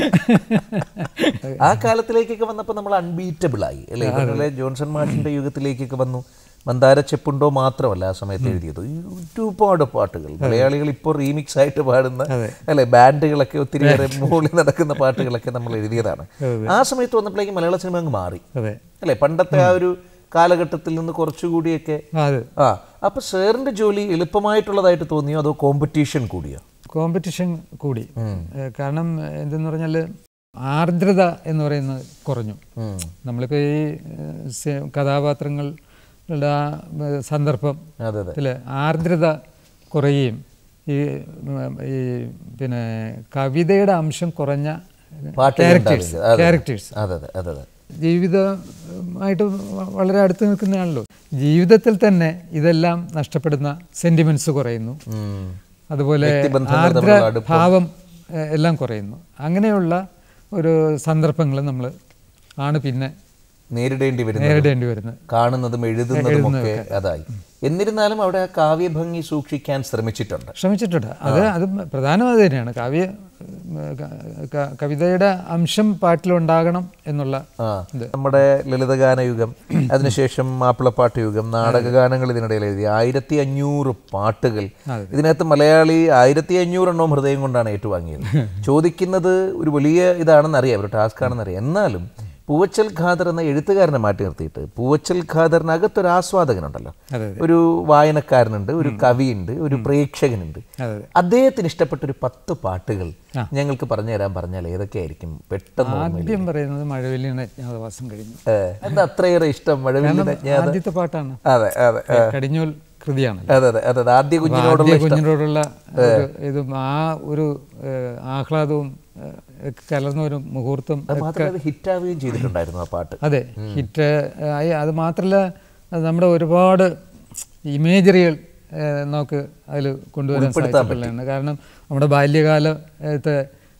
Speaker 1: ആ കാലത്തിലേക്കൊക്കെ വന്നപ്പോൾ നമ്മൾ അൺബീറ്റബിൾ ആയി അല്ലേ അതുപോലെ ജോൺസൺ മാഷിന്റെ യുഗത്തിലേക്കൊക്കെ വന്നു മന്ദാര ചെപ്പുണ്ടോ മാത്രമല്ല ആ സമയത്ത് എഴുതിയത് ഈ ഒരുപാട് പാട്ടുകൾ മലയാളികൾ ഇപ്പോൾ റീമിക്സ് ആയിട്ട് പാടുന്ന അല്ലെ ബാൻഡുകളൊക്കെ ഒത്തിരിയേറെ മുകളിൽ നടക്കുന്ന പാട്ടുകളൊക്കെ നമ്മൾ എഴുതിയതാണ് ആ സമയത്ത് വന്നപ്പോഴേക്കും മലയാള സിനിമ അങ്ങ് മാറി
Speaker 2: അതെ
Speaker 1: അല്ലെ പണ്ടത്തെ ആ ഒരു കാലഘട്ടത്തിൽ നിന്ന് കുറച്ചുകൂടിയൊക്കെ
Speaker 2: ആ, അത്
Speaker 1: ആ അപ്പൊ സാറിന്റെ ജോലി എളുപ്പമായിട്ടുള്ളതായിട്ട് തോന്നിയോ അതോ കോമ്പറ്റീഷൻ കൂടിയോ
Speaker 2: കോമ്പറ്റീഷൻ കൂടി ഏഹ് കാരണം എന്തെന്ന് പറഞ്ഞാൽ ആർദ്രത എന്ന് പറയുന്നത് കുറഞ്ഞു
Speaker 1: ഉം.
Speaker 2: നമ്മളിപ്പോൾ ഈ ഏഹ്, സെ- കഥാപാത്രങ്ങളുടെ ആ ഏഹ്, സന്ദർഭം
Speaker 1: അതെ അതെ
Speaker 2: ത്തില് ആർദ്രത കുറയുകയും ഈ ഉം, ഈ പിന്നെ കവിതയുടെ അംശം കുറഞ്ഞ
Speaker 1: പാട്ടുകൾ
Speaker 2: ക്യാരക്ടേഴ്സ്
Speaker 1: ഉണ്ടാവില്ല. അതെ.
Speaker 2: ക്യാരക്ടേഴ്സ്
Speaker 1: അതെ അതെ അതെ അതെ
Speaker 2: ജീവിതമായിട്ട് വ- വളരെ അടുത്ത് നിൽക്കുന്നതാണല്ലോ ജീവിതത്തിൽ തന്നെ ഇതെല്ലാം നഷ്ടപ്പെടുന്ന സെന്റിമെന്റ്സ് കുറയുന്നു
Speaker 1: ഉം.
Speaker 2: അതുപോലെ
Speaker 1: വ്യക്തിബന്ധങ്ങൾ
Speaker 2: ആർദ്ര
Speaker 1: തമ്മിലുള്ള അടുപ്പം.
Speaker 2: ഭാവം എ- എല്ലാം കുറയുന്നു അങ്ങനെയുള്ള ഒരു സന്ദർഭങ്ങൾ നമ്മൾ ആണ് പിന്നെ
Speaker 1: നേരിടേണ്ടി വരുന്നത്
Speaker 2: നേരിടേണ്ടി വരുന്നത്
Speaker 1: കാണുന്നതും എഴുതുന്നതും ഒക്കെ അതായി എന്നിരുന്നാലും അവിടെ ആ കാവ്യഭംഗി സൂക്ഷിക്കാൻ ശ്രമിച്ചിട്ടുണ്ട്
Speaker 2: ശ്രമിച്ചിട്ടുണ്ട് അത് അത് പ്രധാനം അത് തന്നെയാണ് കാവ്യ ഉം, ക- ക- കവിതയുടെ അംശം പാട്ടിലുണ്ടാകണം എന്നുള്ള
Speaker 1: ആ നമ്മുടെ ലളിതഗാന യുഗം അതിനുശേഷം മാപ്പിളപ്പാട്ട് യുഗം നാടകഗാനങ്ങൾ ഇതിനിടയിൽ എഴുതി ആയിരത്തി അഞ്ഞൂറ് പാട്ടുകൾ ഇതിനകത്ത് മലയാളി ആയിരത്തി അഞ്ഞൂറെണ്ണവും ഹൃദയം കൊണ്ടാണ് ഏറ്റുവാങ്ങിയത് ചോദിക്കുന്നത് ഒരു വലിയ ഇതാണെന്ന് അറിയാം ഒരു ടാസ്ക് ആണെന്ന് അറിയാം എന്നാലും പൂവച്ചൽ ഖാദർ എന്ന എഴുത്തുകാരനെ മാറ്റി നിർത്തിയിട്ട് പൂവച്ചൽ ഖാദറിനകത്തൊരു ആസ്വാദകനുണ്ടല്ലോ
Speaker 2: അതെ,
Speaker 1: ഒരു വായനക്കാരനുണ്ട് ഒരു കവിയുണ്ട് ഒരു പ്രേക്ഷകനുണ്ട്
Speaker 2: അതെ.
Speaker 1: അദ്ദേഹത്തിന് ഇഷ്ടപ്പെട്ട ഒരു പത്ത് പാട്ടുകൾ ഞങ്ങൾക്ക് പറഞ്ഞു തരാൻ പറഞ്ഞാൽ ഏതൊക്കെയായിരിക്കും പെട്ടെന്ന് ഓർമ്മയിൽ
Speaker 2: ആദ്യം പറയുന്നത് മഴവില്ലിന് അജ്ഞാതവാസം കഴിഞ്ഞു
Speaker 1: ഏ, എന്താ അത്രയേറെ ഇഷ്ടം മഴവില്ലിന് അജ്ഞാത
Speaker 2: ആദ്യത്തെ പാട്ടാണ്
Speaker 1: അതെ അതെ
Speaker 2: കടിഞ്ഞൂൽ കൃതിയാണല്ലോ
Speaker 1: അതെ അതെ അതെ അതെ ആദ്യ കുഞ്ഞിനോടുള്ള
Speaker 2: ആദ്യ കുഞ്ഞിനോടുള്ള ഒരു ഇതും ആ ഒരു ഏഹ്, ആഹ്ലാദവും ഏഹ്, ഒക്കെ കലർന്ന ഒരു മുഹൂർത്തം
Speaker 1: അത് മാത്രമല്ല അത് ഹിറ്റാവുകയും ചെയ്തിട്ടുണ്ടായിരുന്നു ആ പാട്ട്
Speaker 2: അതെ ഹിറ്റ് ആയി അത് മാത്രമല്ല അത് നമ്മുടെ ഒരുപാട് ഇമേജറികൾ ഏഹ്, നമുക്ക് അതിൽ കൊണ്ടുവരാൻ സാധിച്ചിട്ടുള്ളതാണ് കാരണം നമ്മുടെ ബാല്യകാലത്തെ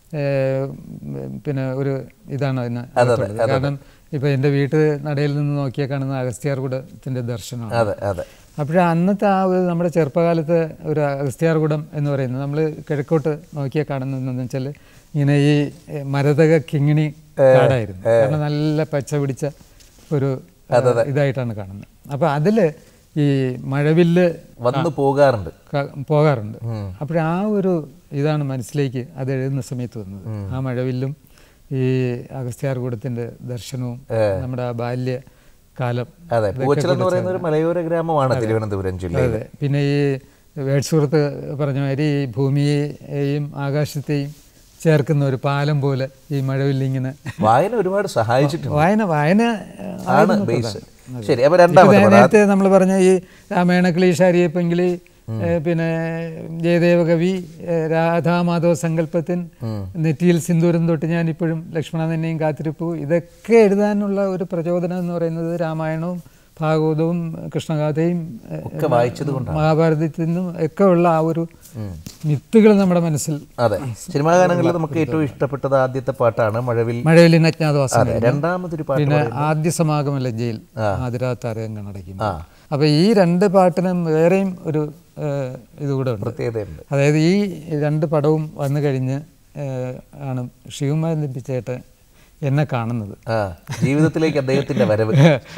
Speaker 2: ഏഹ്, പിന്നെ ഒരു ഇതാണ് അതിന് അകത്തുള്ളത്. കാരണം ഇപ്പം എൻ്റെ വീട്ട് നടയിൽ നിന്ന് നോക്കിയാൽ കാണുന്ന അഗസ്ത്യാർകൂടത്തിൻ്റെ ദർശനമാണ്
Speaker 1: അതെ അതെ
Speaker 2: അപ്പോൾ അന്നത്തെ ആ ഒരു നമ്മുടെ ചെറുപ്പകാലത്ത് ഒരു അഗസ്ത്യാർകൂടം എന്ന് പറയുന്നത് നമ്മൾ കിഴക്കോട്ട് നോക്കിയാൽ കാണുന്നതെന്ന് വെച്ചാൽ ഇങ്ങനെ ഈ എ, മരതക കിങ്ങിണി കാടായിരുന്നു കാരണം നല്ല പച്ച പിടിച്ച ഒരു ഏ, ഇതായിട്ടാണ് കാണുന്നത് അപ്പോൾ അതിൽ ഈ മഴവില്ല്
Speaker 1: വന്നു പോകാറുണ്ട്
Speaker 2: ക- പോകാറുണ്ട് അപ്പോൾ ആ ഒരു ഇതാണ് മനസ്സിലേക്ക് അത് എഴുതുന്ന സമയത്ത് വന്നത് ആ മഴവില്ലും ഈ അഗസ്ത്യാർകൂടത്തിൻ്റെ ദർശനവും നമ്മുടെ ആ ബാല്യകാലം
Speaker 1: അതെ പൂച്ചൽ എന്ന് പറയുന്ന ഒരു മലയോര ഗ്രാമമാണ് തിരുവനന്തപുരം ജില്ലയിൽ
Speaker 2: അതെ പിന്നെ ഈ വേഡ്സുഹൃത്ത് പറഞ്ഞ മാതിരി ഈ ഭൂമിയെയും ആകാശത്തെയും ചേർക്കുന്ന ഒരു പാലം പോലെ ഈ മഴവില്ലിങ്ങനെ
Speaker 1: വായന ഒരുപാട് സഹായിച്ചിട്ടുണ്ട്
Speaker 2: വായന വായന ഏഹ്,
Speaker 1: ആണ്
Speaker 2: ആയിരുന്നു
Speaker 1: ബേസ്
Speaker 2: പ്രധാനം.
Speaker 1: ശരി അപ്പൊ
Speaker 2: ഇപ്പൊ
Speaker 1: രണ്ടാമത്തെ
Speaker 2: നേ-
Speaker 1: പാട്ട്
Speaker 2: നേരത്തെ നമ്മൾ പറഞ്ഞ ഈ രാമായണ ക്ലീശാരിയപ്പെങ്കിൽ പിന്നെ ജയദേവ കവി ഏഹ്, രാധാമാധവ സങ്കല്പത്തിൻ നെറ്റിയിൽ സിന്ദൂരം തൊട്ട് ഞാൻ ഇപ്പോഴും ലക്ഷ്മണ തന്നെയും കാത്തിരിപ്പു ഇതൊക്കെ എഴുതാനുള്ള ഒരു പ്രചോദനം എന്ന് പറയുന്നത് രാമായണവും ഭാഗവതവും കൃഷ്ണഗാഥയും ഏഹ്,
Speaker 1: ഒക്കെ വായിച്ചത് കൊണ്ടാണ്
Speaker 2: മഹാഭാരതത്തിൽ നിന്നും ഒക്കെ ഉള്ള ആ ഒരു മിത്തുകൾ നമ്മുടെ മനസ്സിൽ
Speaker 1: അതെ സിനിമാ ഗാനങ്ങളിൽ നമുക്ക് ഏറ്റവും ഇഷ്ടപ്പെട്ടത് ആദ്യത്തെ പാട്ടാണ് മഴവിൽ
Speaker 2: മഴവില്ലിന് അജ്ഞാതവാസം
Speaker 1: അതെ രണ്ടാമതൊരു പാട്ട്
Speaker 2: പിന്നെ ആദ്യ സമാഗമ ലജ്ജയിൽ ആതിരാത്താരകം കണ്ണടയ്ക്കും അപ്പൊ ഈ രണ്ട് പാട്ടിനും വേറെയും ഒരു ഏഹ്, ഇത് കൂടെ ഉണ്ട്
Speaker 1: പ്രത്യേകതയുണ്ട്
Speaker 2: അതായത് ഈ രണ്ട് പടവും വന്നു കഴിഞ്ഞ് ഏഹ്, ആണ് ശിവകുമാരൻ തമ്പിച്ചേട്ടൻ എന്നെ കാണുന്നത്
Speaker 1: ആ ജീവിതത്തിലേക്ക് അദ്ദേഹത്തിന്റെ വരവ്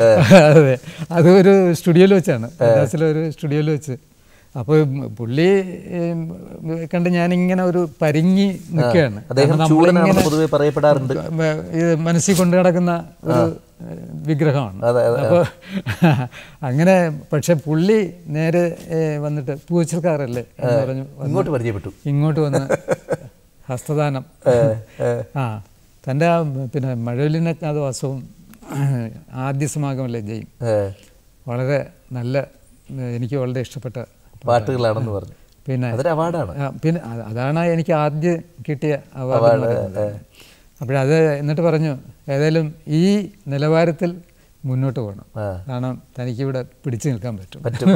Speaker 2: അതെ അത് ഒരു സ്റ്റുഡിയോയിൽ വെച്ചാണ് മദ്രാസിലെ ഒരു സ്റ്റുഡിയോയിൽ വെച്ച് അപ്പോൾ പുള്ളി ഏം, കണ്ട് ഞാനിങ്ങനെ ഒരു പരിങ്ങി നിൽക്കുകയാണ്
Speaker 1: അദ്ദേഹം ചൂടനാണെന്ന് പൊതുവെ പറയപ്പെടാറുണ്ട്
Speaker 2: ഇത് മനസ്സിൽ കൊണ്ടു നടക്കുന്ന ഒരു ഏഹ്, വിഗ്രഹമാണ്
Speaker 1: അതെ,
Speaker 2: അപ്പോൾ അങ്ങനെ പക്ഷെ പുള്ളി നേരെ ഏഹ്, വന്നിട്ട് പൂച്ചൽക്കാരല്ലേ എന്ന് പറഞ്ഞു
Speaker 1: ഇങ്ങോട്ട് പരിചയപ്പെട്ടു
Speaker 2: ഇങ്ങോട്ട് വന്ന് ഹസ്തദാനം ആ തൻ്റെ ആ പിന്നെ മഴവിലിനജ്ഞാതവാസവും ആദ്യ സമാഗമല്ലേ ജയും
Speaker 1: ഏ,
Speaker 2: വളരെ നല്ല ഏഹ്, എനിക്ക് വളരെ ഇഷ്ടപ്പെട്ട
Speaker 1: പാട്ടുകളാണെന്ന് പറഞ്ഞു
Speaker 2: പിന്നെ
Speaker 1: അതൊരു അവാർഡാണ്
Speaker 2: ആ, പിന്നെ അ- അതാണ് എനിക്ക് ആദ്യം കിട്ടിയ അവാർഡ് അപ്പോഴത് എന്നിട്ട് പറഞ്ഞു ഏതായാലും ഈ നിലവാരത്തിൽ മുന്നോട്ട് പോകണം കാരണം തനിക്കിവിടെ പിടിച്ചു നിൽക്കാൻ പറ്റും
Speaker 1: പറ്റും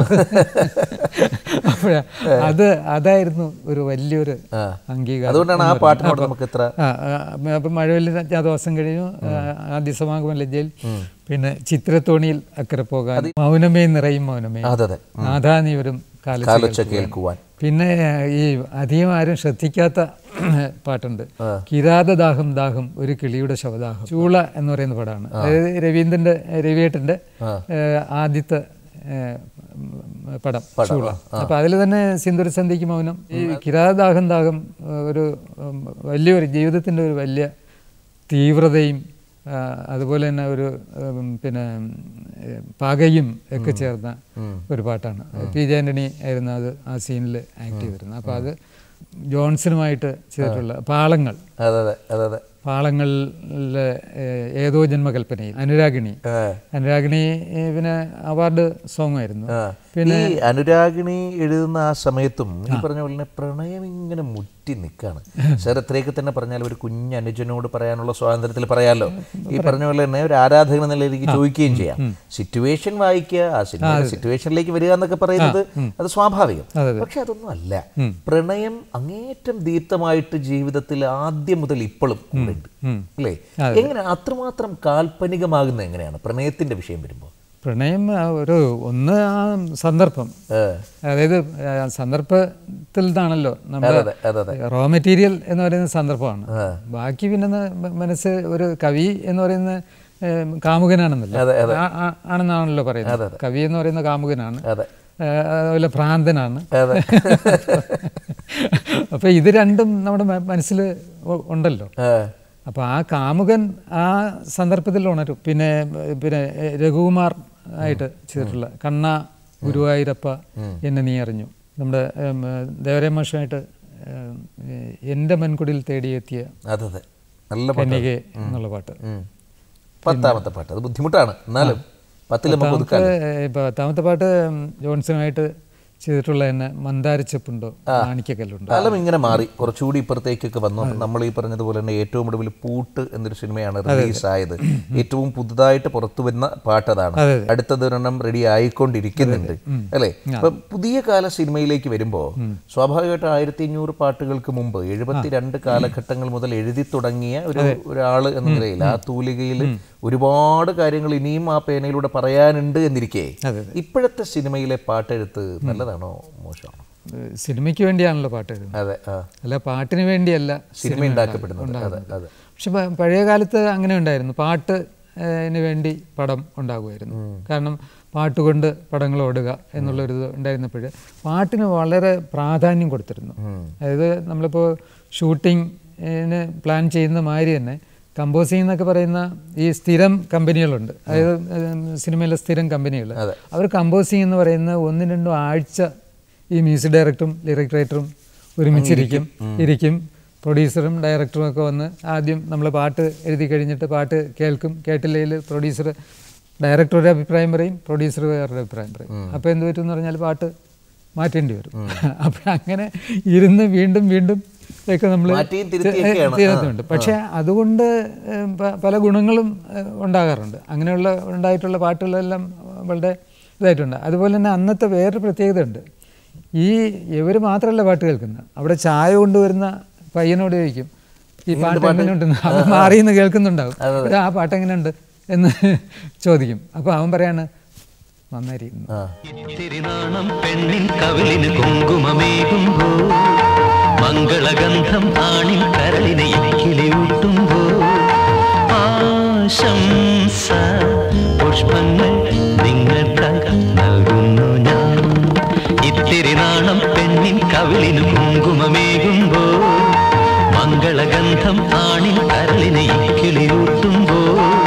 Speaker 2: അപ്പോൾ അത് അതായിരുന്നു ഒരു വലിയൊരു
Speaker 1: ആ.
Speaker 2: അംഗീകാരം
Speaker 1: അതുകൊണ്ടാണ് ആ പാട്ടിനോട് നമുക്ക് ഇത്ര
Speaker 2: ആ അപ്പം മഴവില്ലിന് അജ്ഞാതവാസം കഴിഞ്ഞു ആ, ആദ്യ സമാഗമ ലജ്ജയിൽ പിന്നെ ചിത്രത്തോണിയിൽ അക്കരെ പോകാൻ മൗനമേ നിറയും മൗനമേ
Speaker 1: അതെ അതെ
Speaker 2: നാഥാ നീ വരും കാലം
Speaker 1: കാലൊച്ച കേൾക്കുവാൻ
Speaker 2: പിന്നെ ഈ അധികം ആരും ശ്രദ്ധിക്കാത്ത പാട്ടുണ്ട് കിരാതദാഹം ദാഹം ഒരു കിളിയുടെ ശവദാഹം ചൂള എന്ന് പറയുന്ന പടമാണ് അതായത് രവീന്ദ്രന്റെ രവിയേട്ടന്റെ ഏഹ്, ആദ്യത്തെ ഏഹ്, ഉം, പടം ചൂള അപ്പൊ അതിൽ തന്നെ സിന്ദൂര സന്ധിക്ക് മൗനം ഈ കിരാതദാഹം ദാഹം ഏഹ്, ഒരു ഉം, വലിയൊരു ജീവിതത്തിന്റെ ഒരു വലിയ തീവ്രതയും ആ, അതുപോലെ തന്നെ ഒരു ഉം, പിന്നെ ഉം, ഏ, പകയും ഒക്കെ ചേർന്ന ഒരു പാട്ടാണ് പി ജെ ആൻ്റണി ആയിരുന്നു അത് ആ സീനിൽ ആക്ട് ചെയ്തിരുന്നത് അപ്പോൾ അത് ജോൺസണുമായിട്ട് ചെയ്തിട്ടുള്ള പാളങ്ങൾ
Speaker 1: അതെ അതെ അതെ അതെ
Speaker 2: പാളങ്ങളിലെ ഏ, ഏതോ ജന്മകൽപ്പനയിൽ അനുരാഗിണി
Speaker 1: ഏ.
Speaker 2: അനുരാഗിണി ഏ, പിന്നെ അവാർഡ് സോങ് ആയിരുന്നു
Speaker 1: ആ. ഈ അനുരാഗിണി എഴുതുന്ന ആ സമയത്തും ഈ പറഞ്ഞ പോലെ തന്നെ പ്രണയം ഇങ്ങനെ മുറ്റി നിൽക്കാണ് സാർ എത്രയൊക്കെ തന്നെ പറഞ്ഞാൽ ഒരു കുഞ്ഞ് അനുജനോട് പറയാനുള്ള സ്വാതന്ത്ര്യത്തിൽ പറയാലോ ഈ പറഞ്ഞ പോലെ തന്നെ ഒരു ആരാധകൻ എന്ന നിലയിലേക്ക് ചോദിക്കുകയും ചെയ്യാം സിറ്റുവേഷൻ വായിക്കുക ആ സിനിമയുടെ സിറ്റുവേഷനിലേക്ക് വരിക എന്നൊക്കെ പറയുന്നത് അത് സ്വാഭാവികം പക്ഷെ അതൊന്നും അല്ല പ്രണയം അങ്ങേറ്റം ദീപ്തമായിട്ട് ജീവിതത്തിൽ ആദ്യം മുതൽ ഇപ്പോഴും ഉണ്ട് അല്ലേ എങ്ങനെ അത്രമാത്രം കാൽപ്പനികമാകുന്നത് എങ്ങനെയാണ് പ്രണയത്തിന്റെ വിഷയം വരുമ്പോൾ
Speaker 2: പ്രണയം ആ, ഒരു ഒന്ന് ആ സന്ദർഭം
Speaker 1: ഏ,
Speaker 2: അതായത് ആ, സന്ദർഭത്തിൽ നിന്നാണല്ലോ നമ്മുടെ
Speaker 1: അതെ അതെ അതെ
Speaker 2: റോ മെറ്റീരിയൽ എന്ന് പറയുന്ന സന്ദർഭമാണ്
Speaker 1: ആ.
Speaker 2: ബാക്കി പിന്നെ ന- മ- മനസ്സ് ഒരു കവി എന്ന് പറയുന്ന ഏം, കാമുകനാണെന്നല്ലോ
Speaker 1: അതെ,
Speaker 2: ആ- ആ- ആണെന്നാണല്ലോ പറയുന്നത് കവി എന്ന് പറയുന്ന കാമുകനാണ്
Speaker 1: അതെ
Speaker 2: ഏ, അതുപോലെ ഭ്രാന്തനാണ്
Speaker 1: അതെ
Speaker 2: അപ്പൊ ഇത് രണ്ടും നമ്മുടെ മ- മനസ്സിൽ ഉ- ഉണ്ടല്ലോ
Speaker 1: ഏ,
Speaker 2: അപ്പോൾ ആ കാമുകൻ ആ സന്ദർഭത്തിൽ ഉണരും പിന്നെ ഏ, പിന്നെ ഏ, രഘുകുമാർ ആയിട്ട് ചെയ്തിട്ടുള്ള കണ്ണ ഗുരുവായൂരപ്പ എന്നെ നീ അറിഞ്ഞു നമ്മുടെ ഏം, ഏ, ദേവരായ മാഷുമായിട്ട് ഏം, ഏ, എൻ്റെ മൻകുടിൽ തേടിയെത്തിയ
Speaker 1: അതെ അതെ നല്ല പാട്ട്
Speaker 2: കന്യകെ എന്നുള്ള പാട്ട്
Speaker 1: ഉം. പത്താമത്തെ പാട്ട് അത് ബുദ്ധിമുട്ടാണ് എന്നാലും പത്തിൽ നമുക്ക് ഒതുക്കാം
Speaker 2: പത്താമത്തെ ഇപ്പൊ പത്താമത്തെ പാട്ട് ഉം, ജോൺസണുമായിട്ട് ചെയ്തിട്ടുള്ള തന്നെ മന്ദാരച്ചപ്പുണ്ടോ മാണിക്കക്കല്ലുണ്ടോ
Speaker 1: കാലം ഇങ്ങനെ മാറി കുറച്ചുകൂടി ഇപ്പുറത്തേക്കൊക്കെ വന്നു നമ്മൾ ഈ പറഞ്ഞതുപോലെ തന്നെ ഏറ്റവും ഒടുവിൽ പൂട്ട് എന്നൊരു സിനിമയാണ് റിലീസ് ആയത് ഏറ്റവും പുതുതായിട്ട് പുറത്തു വരുന്ന പാട്ട് അതാണ്
Speaker 2: അതെ,
Speaker 1: അടുത്തതൊരെണ്ണം റെഡി ആയിക്കൊണ്ടിരിക്കുന്നുണ്ട് അല്ലേ അപ്പൊ പുതിയ കാല സിനിമയിലേക്ക് വരുമ്പോൾ സ്വാഭാവികമായിട്ടും ആയിരത്തി അഞ്ഞൂറ് പാട്ടുകൾക്ക് മുമ്പ് എഴുപത്തിരണ്ട് കാലഘട്ടങ്ങൾ മുതൽ എഴുതി തുടങ്ങിയ ഒരു ഒരാള് എന്ന നിലയിൽ ആ തൂലികയിൽ ഒരുപാട് കാര്യങ്ങൾ ഇനിയും ആ പേനയിലൂടെ പറയാനുണ്ട് എന്നിരിക്കെ
Speaker 2: അതെ,
Speaker 1: ഇപ്പോഴത്തെ സിനിമയിലെ പാട്ടെഴുത്ത് നല്ലതാണോ മോശമാണോ
Speaker 2: ഏ, സിനിമയ്ക്ക് വേണ്ടിയാണല്ലോ പാട്ട് എഴുതുന്നത്
Speaker 1: അതെ ആ
Speaker 2: അല്ല പാട്ടിന് വേണ്ടിയല്ല
Speaker 1: സിനിമ ഉണ്ടാക്കപ്പെടുന്നത് അതെ അതെ
Speaker 2: പക്ഷെ പ- പഴയ കാലത്ത് അങ്ങനെ ഉണ്ടായിരുന്നു പാട്ട് ന് വേണ്ടി പടം ഉണ്ടാകുമായിരുന്നു കാരണം പാട്ട് കൊണ്ട് പടങ്ങൾ ഓടുക എന്നുള്ളൊരു ഇത് ഉണ്ടായിരുന്നപ്പോൾ പാട്ടിന് വളരെ പ്രാധാന്യം കൊടുത്തിരുന്നു അതായത് നമ്മളിപ്പോൾ ഷൂട്ടിങ്ങിന് പ്ലാൻ ചെയ്യുന്ന മാതിരി തന്നെ കമ്പോസിംഗ് എന്നൊക്കെ പറയുന്ന ഈ സ്ഥിരം കമ്പനികളുണ്ട് അതായത് ഉം, സിനിമയിലെ സ്ഥിരം കമ്പനികൾ അവർ കമ്പോസിംഗ് എന്ന് പറയുന്ന ഒന്നും രണ്ടും ആഴ്ച ഈ മ്യൂസിക് ഡയറക്ടറും ലിറിക് റൈറ്ററും ഒരുമിച്ചിരിക്കും ഇരിക്കും പ്രൊഡ്യൂസറും ഡയറക്ടറും ഒക്കെ വന്ന് ആദ്യം നമ്മൾ പാട്ട് എഴുതി കഴിഞ്ഞിട്ട് പാട്ട് കേൾക്കും കേട്ടില്ലെങ്കിൽ പ്രൊഡ്യൂസർ ഡയറക്ടർ ഒരു അഭിപ്രായം പറയും പ്രൊഡ്യൂസർ വേറൊരു അഭിപ്രായം പറയും അപ്പോൾ എന്ത് പറ്റും എന്ന് പറഞ്ഞാൽ പാട്ട് മാറ്റേണ്ടി വരും അപ്പോൾ അങ്ങനെ ഇരുന്ന് വീണ്ടും വീണ്ടും ഒക്കെ നമ്മൾ
Speaker 1: മാറ്റിയും തിരുത്തിയൊക്കെയാണ്.
Speaker 2: തീരത്തുണ്ട് പക്ഷേ അതുകൊണ്ട് ഏഹ്, പ- പല ഗുണങ്ങളും ഏഹ്, ഉണ്ടാകാറുണ്ട് അങ്ങനെയുള്ള ഉണ്ടായിട്ടുള്ള പാട്ടുകളെല്ലാം വളരെ ഇതായിട്ടുണ്ട് അതുപോലെ തന്നെ അന്നത്തെ വേറൊരു പ്രത്യേകത ഉണ്ട് ഈ ഇവർ മാത്രമല്ല പാട്ട് കേൾക്കുന്നത് അവിടെ ചായ കൊണ്ടുവരുന്ന പയ്യനോട് ചോദിക്കും ഈ പാട്ട് എങ്ങനെയുണ്ടെന്ന് അവൻ മാറിയെന്ന് കേൾക്കുന്നുണ്ടാവും "ഇത് ആ പാട്ട് എങ്ങനെയുണ്ട് എന്ന് ചോദിക്കും അപ്പോൾ അവൻ പറയാണ് നന്നായിരിക്കുന്നു
Speaker 1: ആ
Speaker 4: ഇത്തിരി നാണം പെണ്ണിൻ കവിളിന് കുങ്കുമമേകുമ്പോ മംഗളഗന്ധം ആണിൻ കരളിനെ ഇക്കിളിയൂട്ടുമ്പോ ആശംസ പുഷ്പങ്ങൾ നിങ്ങൾക്ക് നൽകുന്നു ഞാൻ ഇത്തിരി നാണം പെണ്ണിൻ കവിളിന് കുങ്കുമമേകുമ്പോ മംഗളഗന്ധം ആണിൻ കരളിനെ ഇക്കിളിയൂട്ടുമ്പോ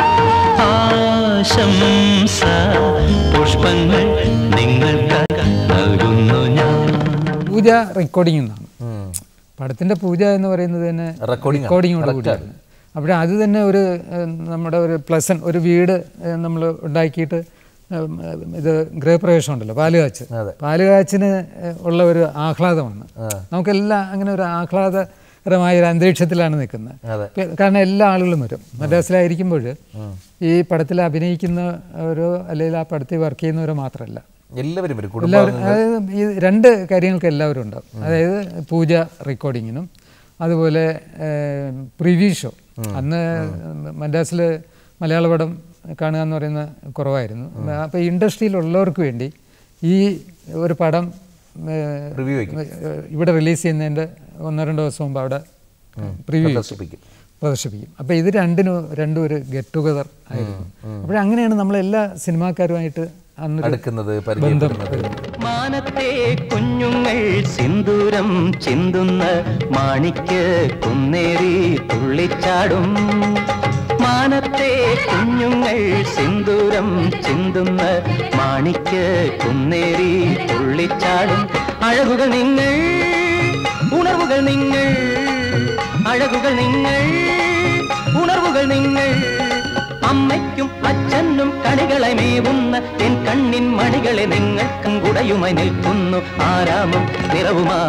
Speaker 4: ആശംസ പുഷ്പങ്ങൾ നിങ്ങൾക്ക് നൽകുന്നു ഞാൻ
Speaker 2: പൂജ റെക്കോർഡിംഗ് എന്നാണ്
Speaker 1: ഉം.
Speaker 2: പടത്തിന്റെ പൂജ എന്ന് പറയുന്നത് തന്നെ
Speaker 1: Recording ആണ്.
Speaker 2: റെക്കോർഡിങ്ങോട് കൂടിയാണ് അവിടെ അത് തന്നെ ഒരു ഏഹ്, നമ്മുടെ ഒരു പ്ലസൻ ഒരു വീട് നമ്മൾ ഉണ്ടാക്കിയിട്ട് ഏഹ്, ഇത് ഗൃഹപ്രവേശം ഉണ്ടല്ലോ പാലുകാച്ച്
Speaker 1: അതെ.
Speaker 2: പാലുകാച്ചിന് ഏഹ്, ഉള്ള ഒരു ആഹ്ലാദമാണ് നമുക്കെല്ലാം അങ്ങനെ ഒരു ആഹ്ലാദകരമായ ഒരു അന്തരീക്ഷത്തിലാണ് നിൽക്കുന്നത്
Speaker 1: അതെ.
Speaker 2: പെ- കാരണം എല്ലാ ആളുകളും വരും മദ്രാസിലായിരിക്കുമ്പോൾ ഈ പടത്തിൽ അഭിനയിക്കുന്നവരോ അല്ലെങ്കിൽ ആ പടത്തിൽ വർക്ക് ചെയ്യുന്നവരോ മാത്രമല്ല
Speaker 1: എല്ലാവരും വരും കുടുംബം
Speaker 2: എല്ലാവരും അതായത് ഈ രണ്ട് കാര്യങ്ങൾക്ക് എല്ലാവരും ഉണ്ടാവും അതായത് പൂജ റെക്കോർഡിങ്ങിനും അതുപോലെ പ്രിവ്യൂ ഷോ അന്ന് മദ്രാസിൽ മലയാള പടം കാണുക എന്ന് പറയുന്ന കുറവായിരുന്നു അപ്പോൾ ഇൻഡസ്ട്രിയിലുള്ളവർക്ക് വേണ്ടി ഈ ഒരു പടം ഏഹ്,
Speaker 1: റിവ്യൂ വയ്ക്കും
Speaker 2: ഏഹ്, ഇവിടെ റിലീസ് ചെയ്യുന്നതിൻ്റെ ഒന്നോ രണ്ടോ ദിവസം മുമ്പ് അവിടെ പ്രിവ്യൂ
Speaker 1: പ്രദർശിപ്പിക്കും
Speaker 2: പ്രദർശിപ്പിക്കും അപ്പോൾ ഇത് രണ്ടിനും രണ്ടും ഒരു ഗെറ്റ് ടുഗദർ ആയിരുന്നു അപ്പോഴങ്ങനെയാണ് നമ്മളെല്ലാ സിനിമാക്കാരുമായിട്ട് അന്നൊരു
Speaker 1: അടുക്കുന്നത് പരിചയപ്പെടുന്നത്
Speaker 4: മാനത്തെ കുഞ്ഞുങ്ങൾ സിന്ദൂരം ചിന്തുന്ന മാണിക്ക് കുന്നേറി തുള്ളിച്ചാടും മാനത്തെ കുഞ്ഞുങ്ങൾ സിന്ദൂരം ചിന്തുന്ന മാണിക്ക് കുന്നേറി തുള്ളിച്ചാടും അഴകുകൾ നിങ്ങൾ ഉണർവുകൾ നിങ്ങൾ അഴകുകൾ നിങ്ങൾ ഉണർവുകൾ നിങ്ങൾ അമ്മയ്ക്കും അച്ഛനും കണികളെ മേവുന്ന എൻ കണ്ണിൻ മണികളെ നിങ്ങൾക്കും കുടയുമായി നിൽക്കുന്നു ആരാമം നിറവുമാ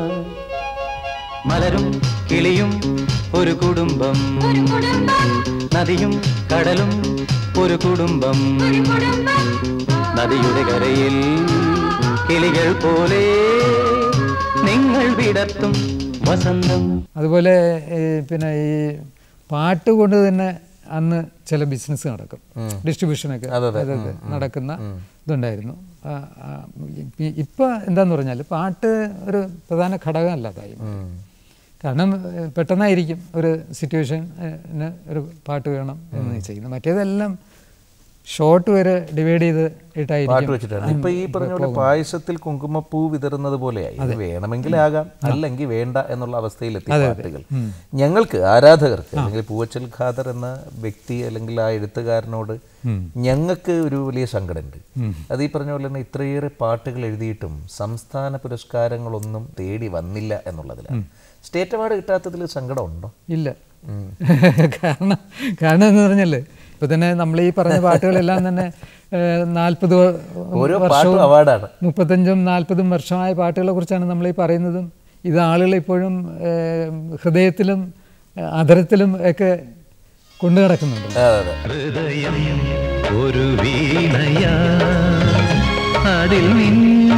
Speaker 4: മലരും കിളിയും ഒരു കുടുംബം നദിയും കടലും ഒരു കുടുംബം നദിയുടെ കരയിൽ കിളികൾ പോലെ നിങ്ങൾ വിടർത്തും വസന്തം
Speaker 2: അതുപോലെ ഈ പിന്നെ ഈ പാട്ട് കൊണ്ട് തന്നെ അന്ന് ചില ബിസിനസ് നടക്കും ഡിസ്ട്രിബ്യൂഷനൊക്കെ അതൊക്കെ നടക്കുന്ന ഇതുണ്ടായിരുന്നു ആ, ആ, ഇ- ഇപ്പൊ എന്താന്ന് പറഞ്ഞാൽ പാട്ട് ഒരു പ്രധാന ഘടകമല്ലാതായി കാരണം ഏഹ്, പെട്ടെന്നായിരിക്കും ഒരു സിറ്റുവേഷന് ഒരു പാട്ട് വേണം എന്ന് ചെയ്യുന്നത് മറ്റേതെല്ലാം ഷോർട്ട് വരെ ഡിവൈഡ് ചെയ്ത്
Speaker 1: പാട്ട്
Speaker 2: ഇട്ടായിരിക്കും
Speaker 1: വെച്ചിട്ടാണ് ഇപ്പൊ ഈ പറഞ്ഞ പോലെ പായസത്തിൽ കുങ്കുമപ്പൂ വിതറുന്നത് പോലെയായി ഇത് വേണമെങ്കിലാകാം അല്ലെങ്കിൽ വേണ്ട എന്നുള്ള അവസ്ഥയിലെത്തി പാട്ടുകൾ ഞങ്ങൾക്ക് ആരാധകർക്ക് അല്ലെങ്കിൽ പൂവച്ചൽ ഖാദർ എന്ന വ്യക്തി അല്ലെങ്കിൽ ആ എഴുത്തുകാരനോട് ഞങ്ങൾക്ക് ഒരു വലിയ സങ്കടമുണ്ട് അത് ഈ പറഞ്ഞ പോലെ തന്നെ ഇത്രയേറെ പാട്ടുകൾ എഴുതിയിട്ടും സംസ്ഥാന പുരസ്കാരങ്ങളൊന്നും തേടി വന്നില്ല എന്നുള്ളതിലാണ് സ്റ്റേറ്റ് അവാർഡ് കിട്ടാത്തതിൽ സങ്കടമുണ്ടോ
Speaker 2: ഇല്ല കാരണം കാരണം എന്ന് പറഞ്ഞാൽ ഇപ്പൊ തന്നെ നമ്മൾ ഈ പറഞ്ഞ പാട്ടുകളെല്ലാം തന്നെ നാൽപ്പത്
Speaker 1: ഓരോ പാട്ടും അവാർഡാണ്
Speaker 2: മുപ്പത്തഞ്ചും നാൽപ്പതും വർഷമായ പാട്ടുകളെ കുറിച്ചാണ് നമ്മൾ ഈ പറയുന്നതും ഇത് ആളുകൾ ഇപ്പോഴും ഏഹ്, ഹൃദയത്തിലും ഏഹ്, അധരത്തിലും ഒക്കെ കൊണ്ടു നടക്കുന്നുണ്ട്
Speaker 1: അതെ അതെ
Speaker 4: ഹൃദയം ഒരു വീണയ അതിൽ നിൻ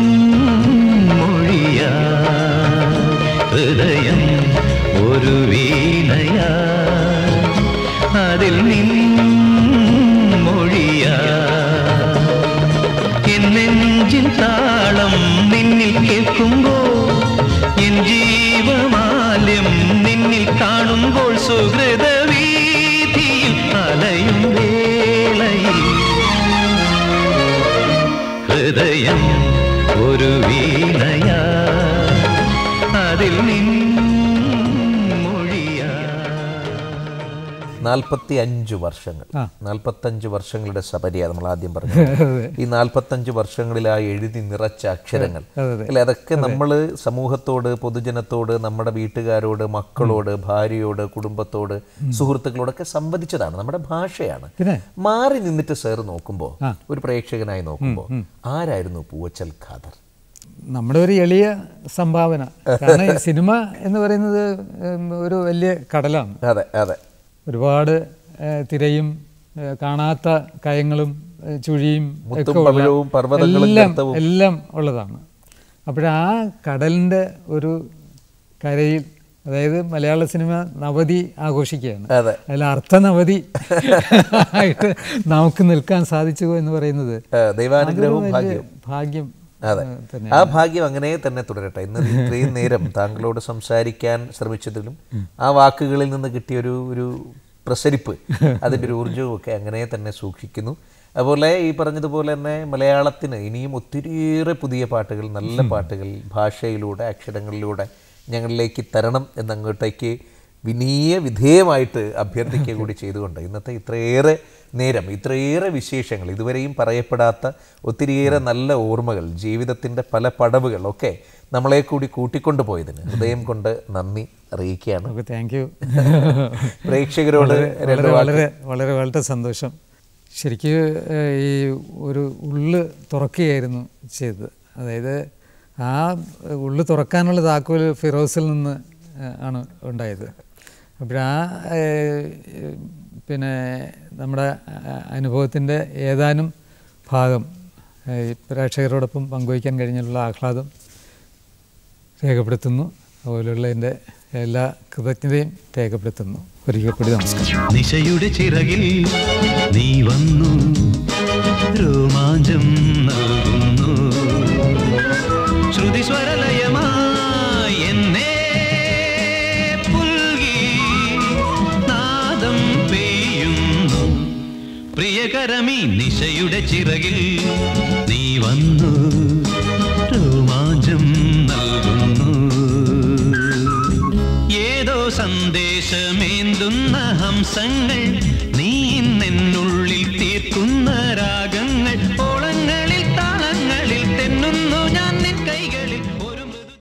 Speaker 4: മൊഴിയ ഹൃദയം ഒരു വീണയ അതിൽ നിൻ മൊഴിയ എന്നെഞ്ചിൻ താളം നിന്നിൽ കേൾക്കുമ്പോൾ എൻ ജീവമാല്യം നിന്നിൽ കാണുമ്പോൾ സുഹൃത വീതിയിൽ അലയും വേളയിൽ ഹൃദയം ഒരു വീണയ അതിൽ നിൻ മൊഴിയ
Speaker 1: നാൽപ്പത്തി അഞ്ച് വർഷങ്ങൾ
Speaker 2: ആ.
Speaker 1: നാൽപ്പത്തഞ്ച് വർഷങ്ങളുടെ സബരിയ നമ്മൾ ആദ്യം പറഞ്ഞു ഈ നാൽപ്പത്തഞ്ച് വർഷങ്ങളിൽ ആ എഴുതി നിറച്ച അക്ഷരങ്ങൾ അല്ലെ അതൊക്കെ നമ്മൾ സമൂഹത്തോട് പൊതുജനത്തോട് നമ്മുടെ വീട്ടുകാരോട് മക്കളോട് ഭാര്യയോട് കുടുംബത്തോട് സുഹൃത്തുക്കളോടൊക്കെ സംവദിച്ചതാണ് നമ്മുടെ ഭാഷയാണ്
Speaker 2: പിന്നെ?
Speaker 1: മാറി നിന്നിട്ട് സാർ നോക്കുമ്പോൾ ഒരു പ്രേക്ഷകനായി നോക്കുമ്പോൾ ആരായിരുന്നു പൂവച്ചൽ ഖാദർ
Speaker 2: നമ്മുടെ ഒരു എളിയ സംഭാവന കാരണം ഈ സിനിമ എന്ന് പറയുന്നത് ഉം, ഒരു വലിയ കടലാണ്
Speaker 1: അതെ അതെ
Speaker 2: ഒരുപാട് ഏഹ്, തിരയും ഏഹ്, കാണാത്ത കയങ്ങളും ഏഹ്, ചുഴിയും
Speaker 1: മുത്തും
Speaker 2: ഒക്കെ ഉള്ള
Speaker 1: പവിഴവും പർവ്വതങ്ങളും
Speaker 2: എല്ലാം
Speaker 1: ഗർത്തവും.
Speaker 2: എല്ലാം ഉള്ളതാണ് അപ്പോഴാ കടലിൻ്റെ ഒരു കരയിൽ അതായത് മലയാള സിനിമ നവതി ആഘോഷിക്കുകയാണ്
Speaker 1: അതെ
Speaker 2: അതിൽ അർത്ഥനവതി ആയിട്ട് നമുക്ക് നിൽക്കാൻ സാധിച്ചു എന്ന് പറയുന്നത്
Speaker 1: ആ, ദൈവാനുഗ്രഹവും
Speaker 2: അതൊരു വലിയ
Speaker 1: ഭാഗ്യവും
Speaker 2: ഭാഗ്യം
Speaker 1: അതെ
Speaker 2: ഏഹ്, തന്നെ
Speaker 1: ആ ഭാഗ്യം അങ്ങനെ തന്നെ തുടരട്ടെ ഇന്ന് ഇത്രയും നേരം താങ്കളോട് സംസാരിക്കാൻ ശ്രമിച്ചതിലും ആ വാക്കുകളിൽ നിന്ന് കിട്ടിയ ഒരു ഒരു പ്രസരിപ്പ് അതിൻ്റെ ഒരു ഊർജ്ജവും ഒക്കെ അങ്ങനെ തന്നെ സൂക്ഷിക്കുന്നു അതുപോലെ ഈ പറഞ്ഞതുപോലെ തന്നെ മലയാളത്തിന് ഇനിയും ഒത്തിരിയേറെ പുതിയ പാട്ടുകൾ നല്ല പാട്ടുകൾ ഭാഷയിലൂടെ അക്ഷരങ്ങളിലൂടെ ഞങ്ങളിലേക്ക് തരണം എന്നങ്ങോട്ടേക്ക് വിനീയ വിധേയമായിട്ട് അഭ്യർത്ഥിക്കുക കൂടി ചെയ്തുകൊണ്ട് ഇന്നത്തെ ഇത്രയേറെ നേരം ഇത്രയേറെ വിശേഷങ്ങൾ ഇതുവരെയും പറയപ്പെടാത്ത ഒത്തിരിയേറെ നല്ല ഓർമ്മകൾ ജീവിതത്തിൻ്റെ പല പടവുകൾ ഒക്കെ നമ്മളെ കൂടി കൂട്ടിക്കൊണ്ടുപോയതിന് ഹൃദയം കൊണ്ട് നന്ദി അറിയിക്കുകയാണ്
Speaker 2: ഓക്കെ താങ്ക് യു
Speaker 1: പ്രേക്ഷകരോട്
Speaker 2: വളരെ
Speaker 1: രണ്ട്
Speaker 2: വളരെ
Speaker 1: വാക്ക്
Speaker 2: വളരെ വളരെ വളരെ സന്തോഷം ശരിക്കും ഏഹ്, ഈ ഒരു ഉള്ള് തുറക്കുകയായിരുന്നു ചെയ്തത് അതായത് ആ ഉള്ള് തുറക്കാനുള്ള താക്കോൽ ഫിറോസിൽ നിന്ന് ഏഹ്, ആണ് ഉണ്ടായത് അപ്പോഴാ ഏഹ്, പിന്നെ നമ്മുടെ അനുഭവത്തിൻ്റെ ഏതാനും ഭാഗം ഏഹ്, ഈ പ്രേക്ഷകരോടൊപ്പം പങ്കുവയ്ക്കാൻ കഴിഞ്ഞുള്ള ആഹ്ലാദം രേഖപ്പെടുത്തുന്നു അതുപോലെയുള്ള എൻ്റെ എല്ലാ കൃതജ്ഞതയും രേഖപ്പെടുത്തുന്നു ഒരിക്കൽ കൂടി നമസ്കാരം
Speaker 4: നിശയുടെ ചിറകിൽ നീ വന്നു രോമാഞ്ചം നൽകുന്നു ശ്രുതിസ്വരലയമായി എന്നെ പുൽകി നാദം പെയ്യുന്നു പ്രിയകരമീ നിശയുടെ ചിറകിൽ നീ വന്നു രോമാഞ്ചം നൽകുന്നു ഏതോ സന്ദേശമേന്തുന്ന ഹംസങ്ങൾ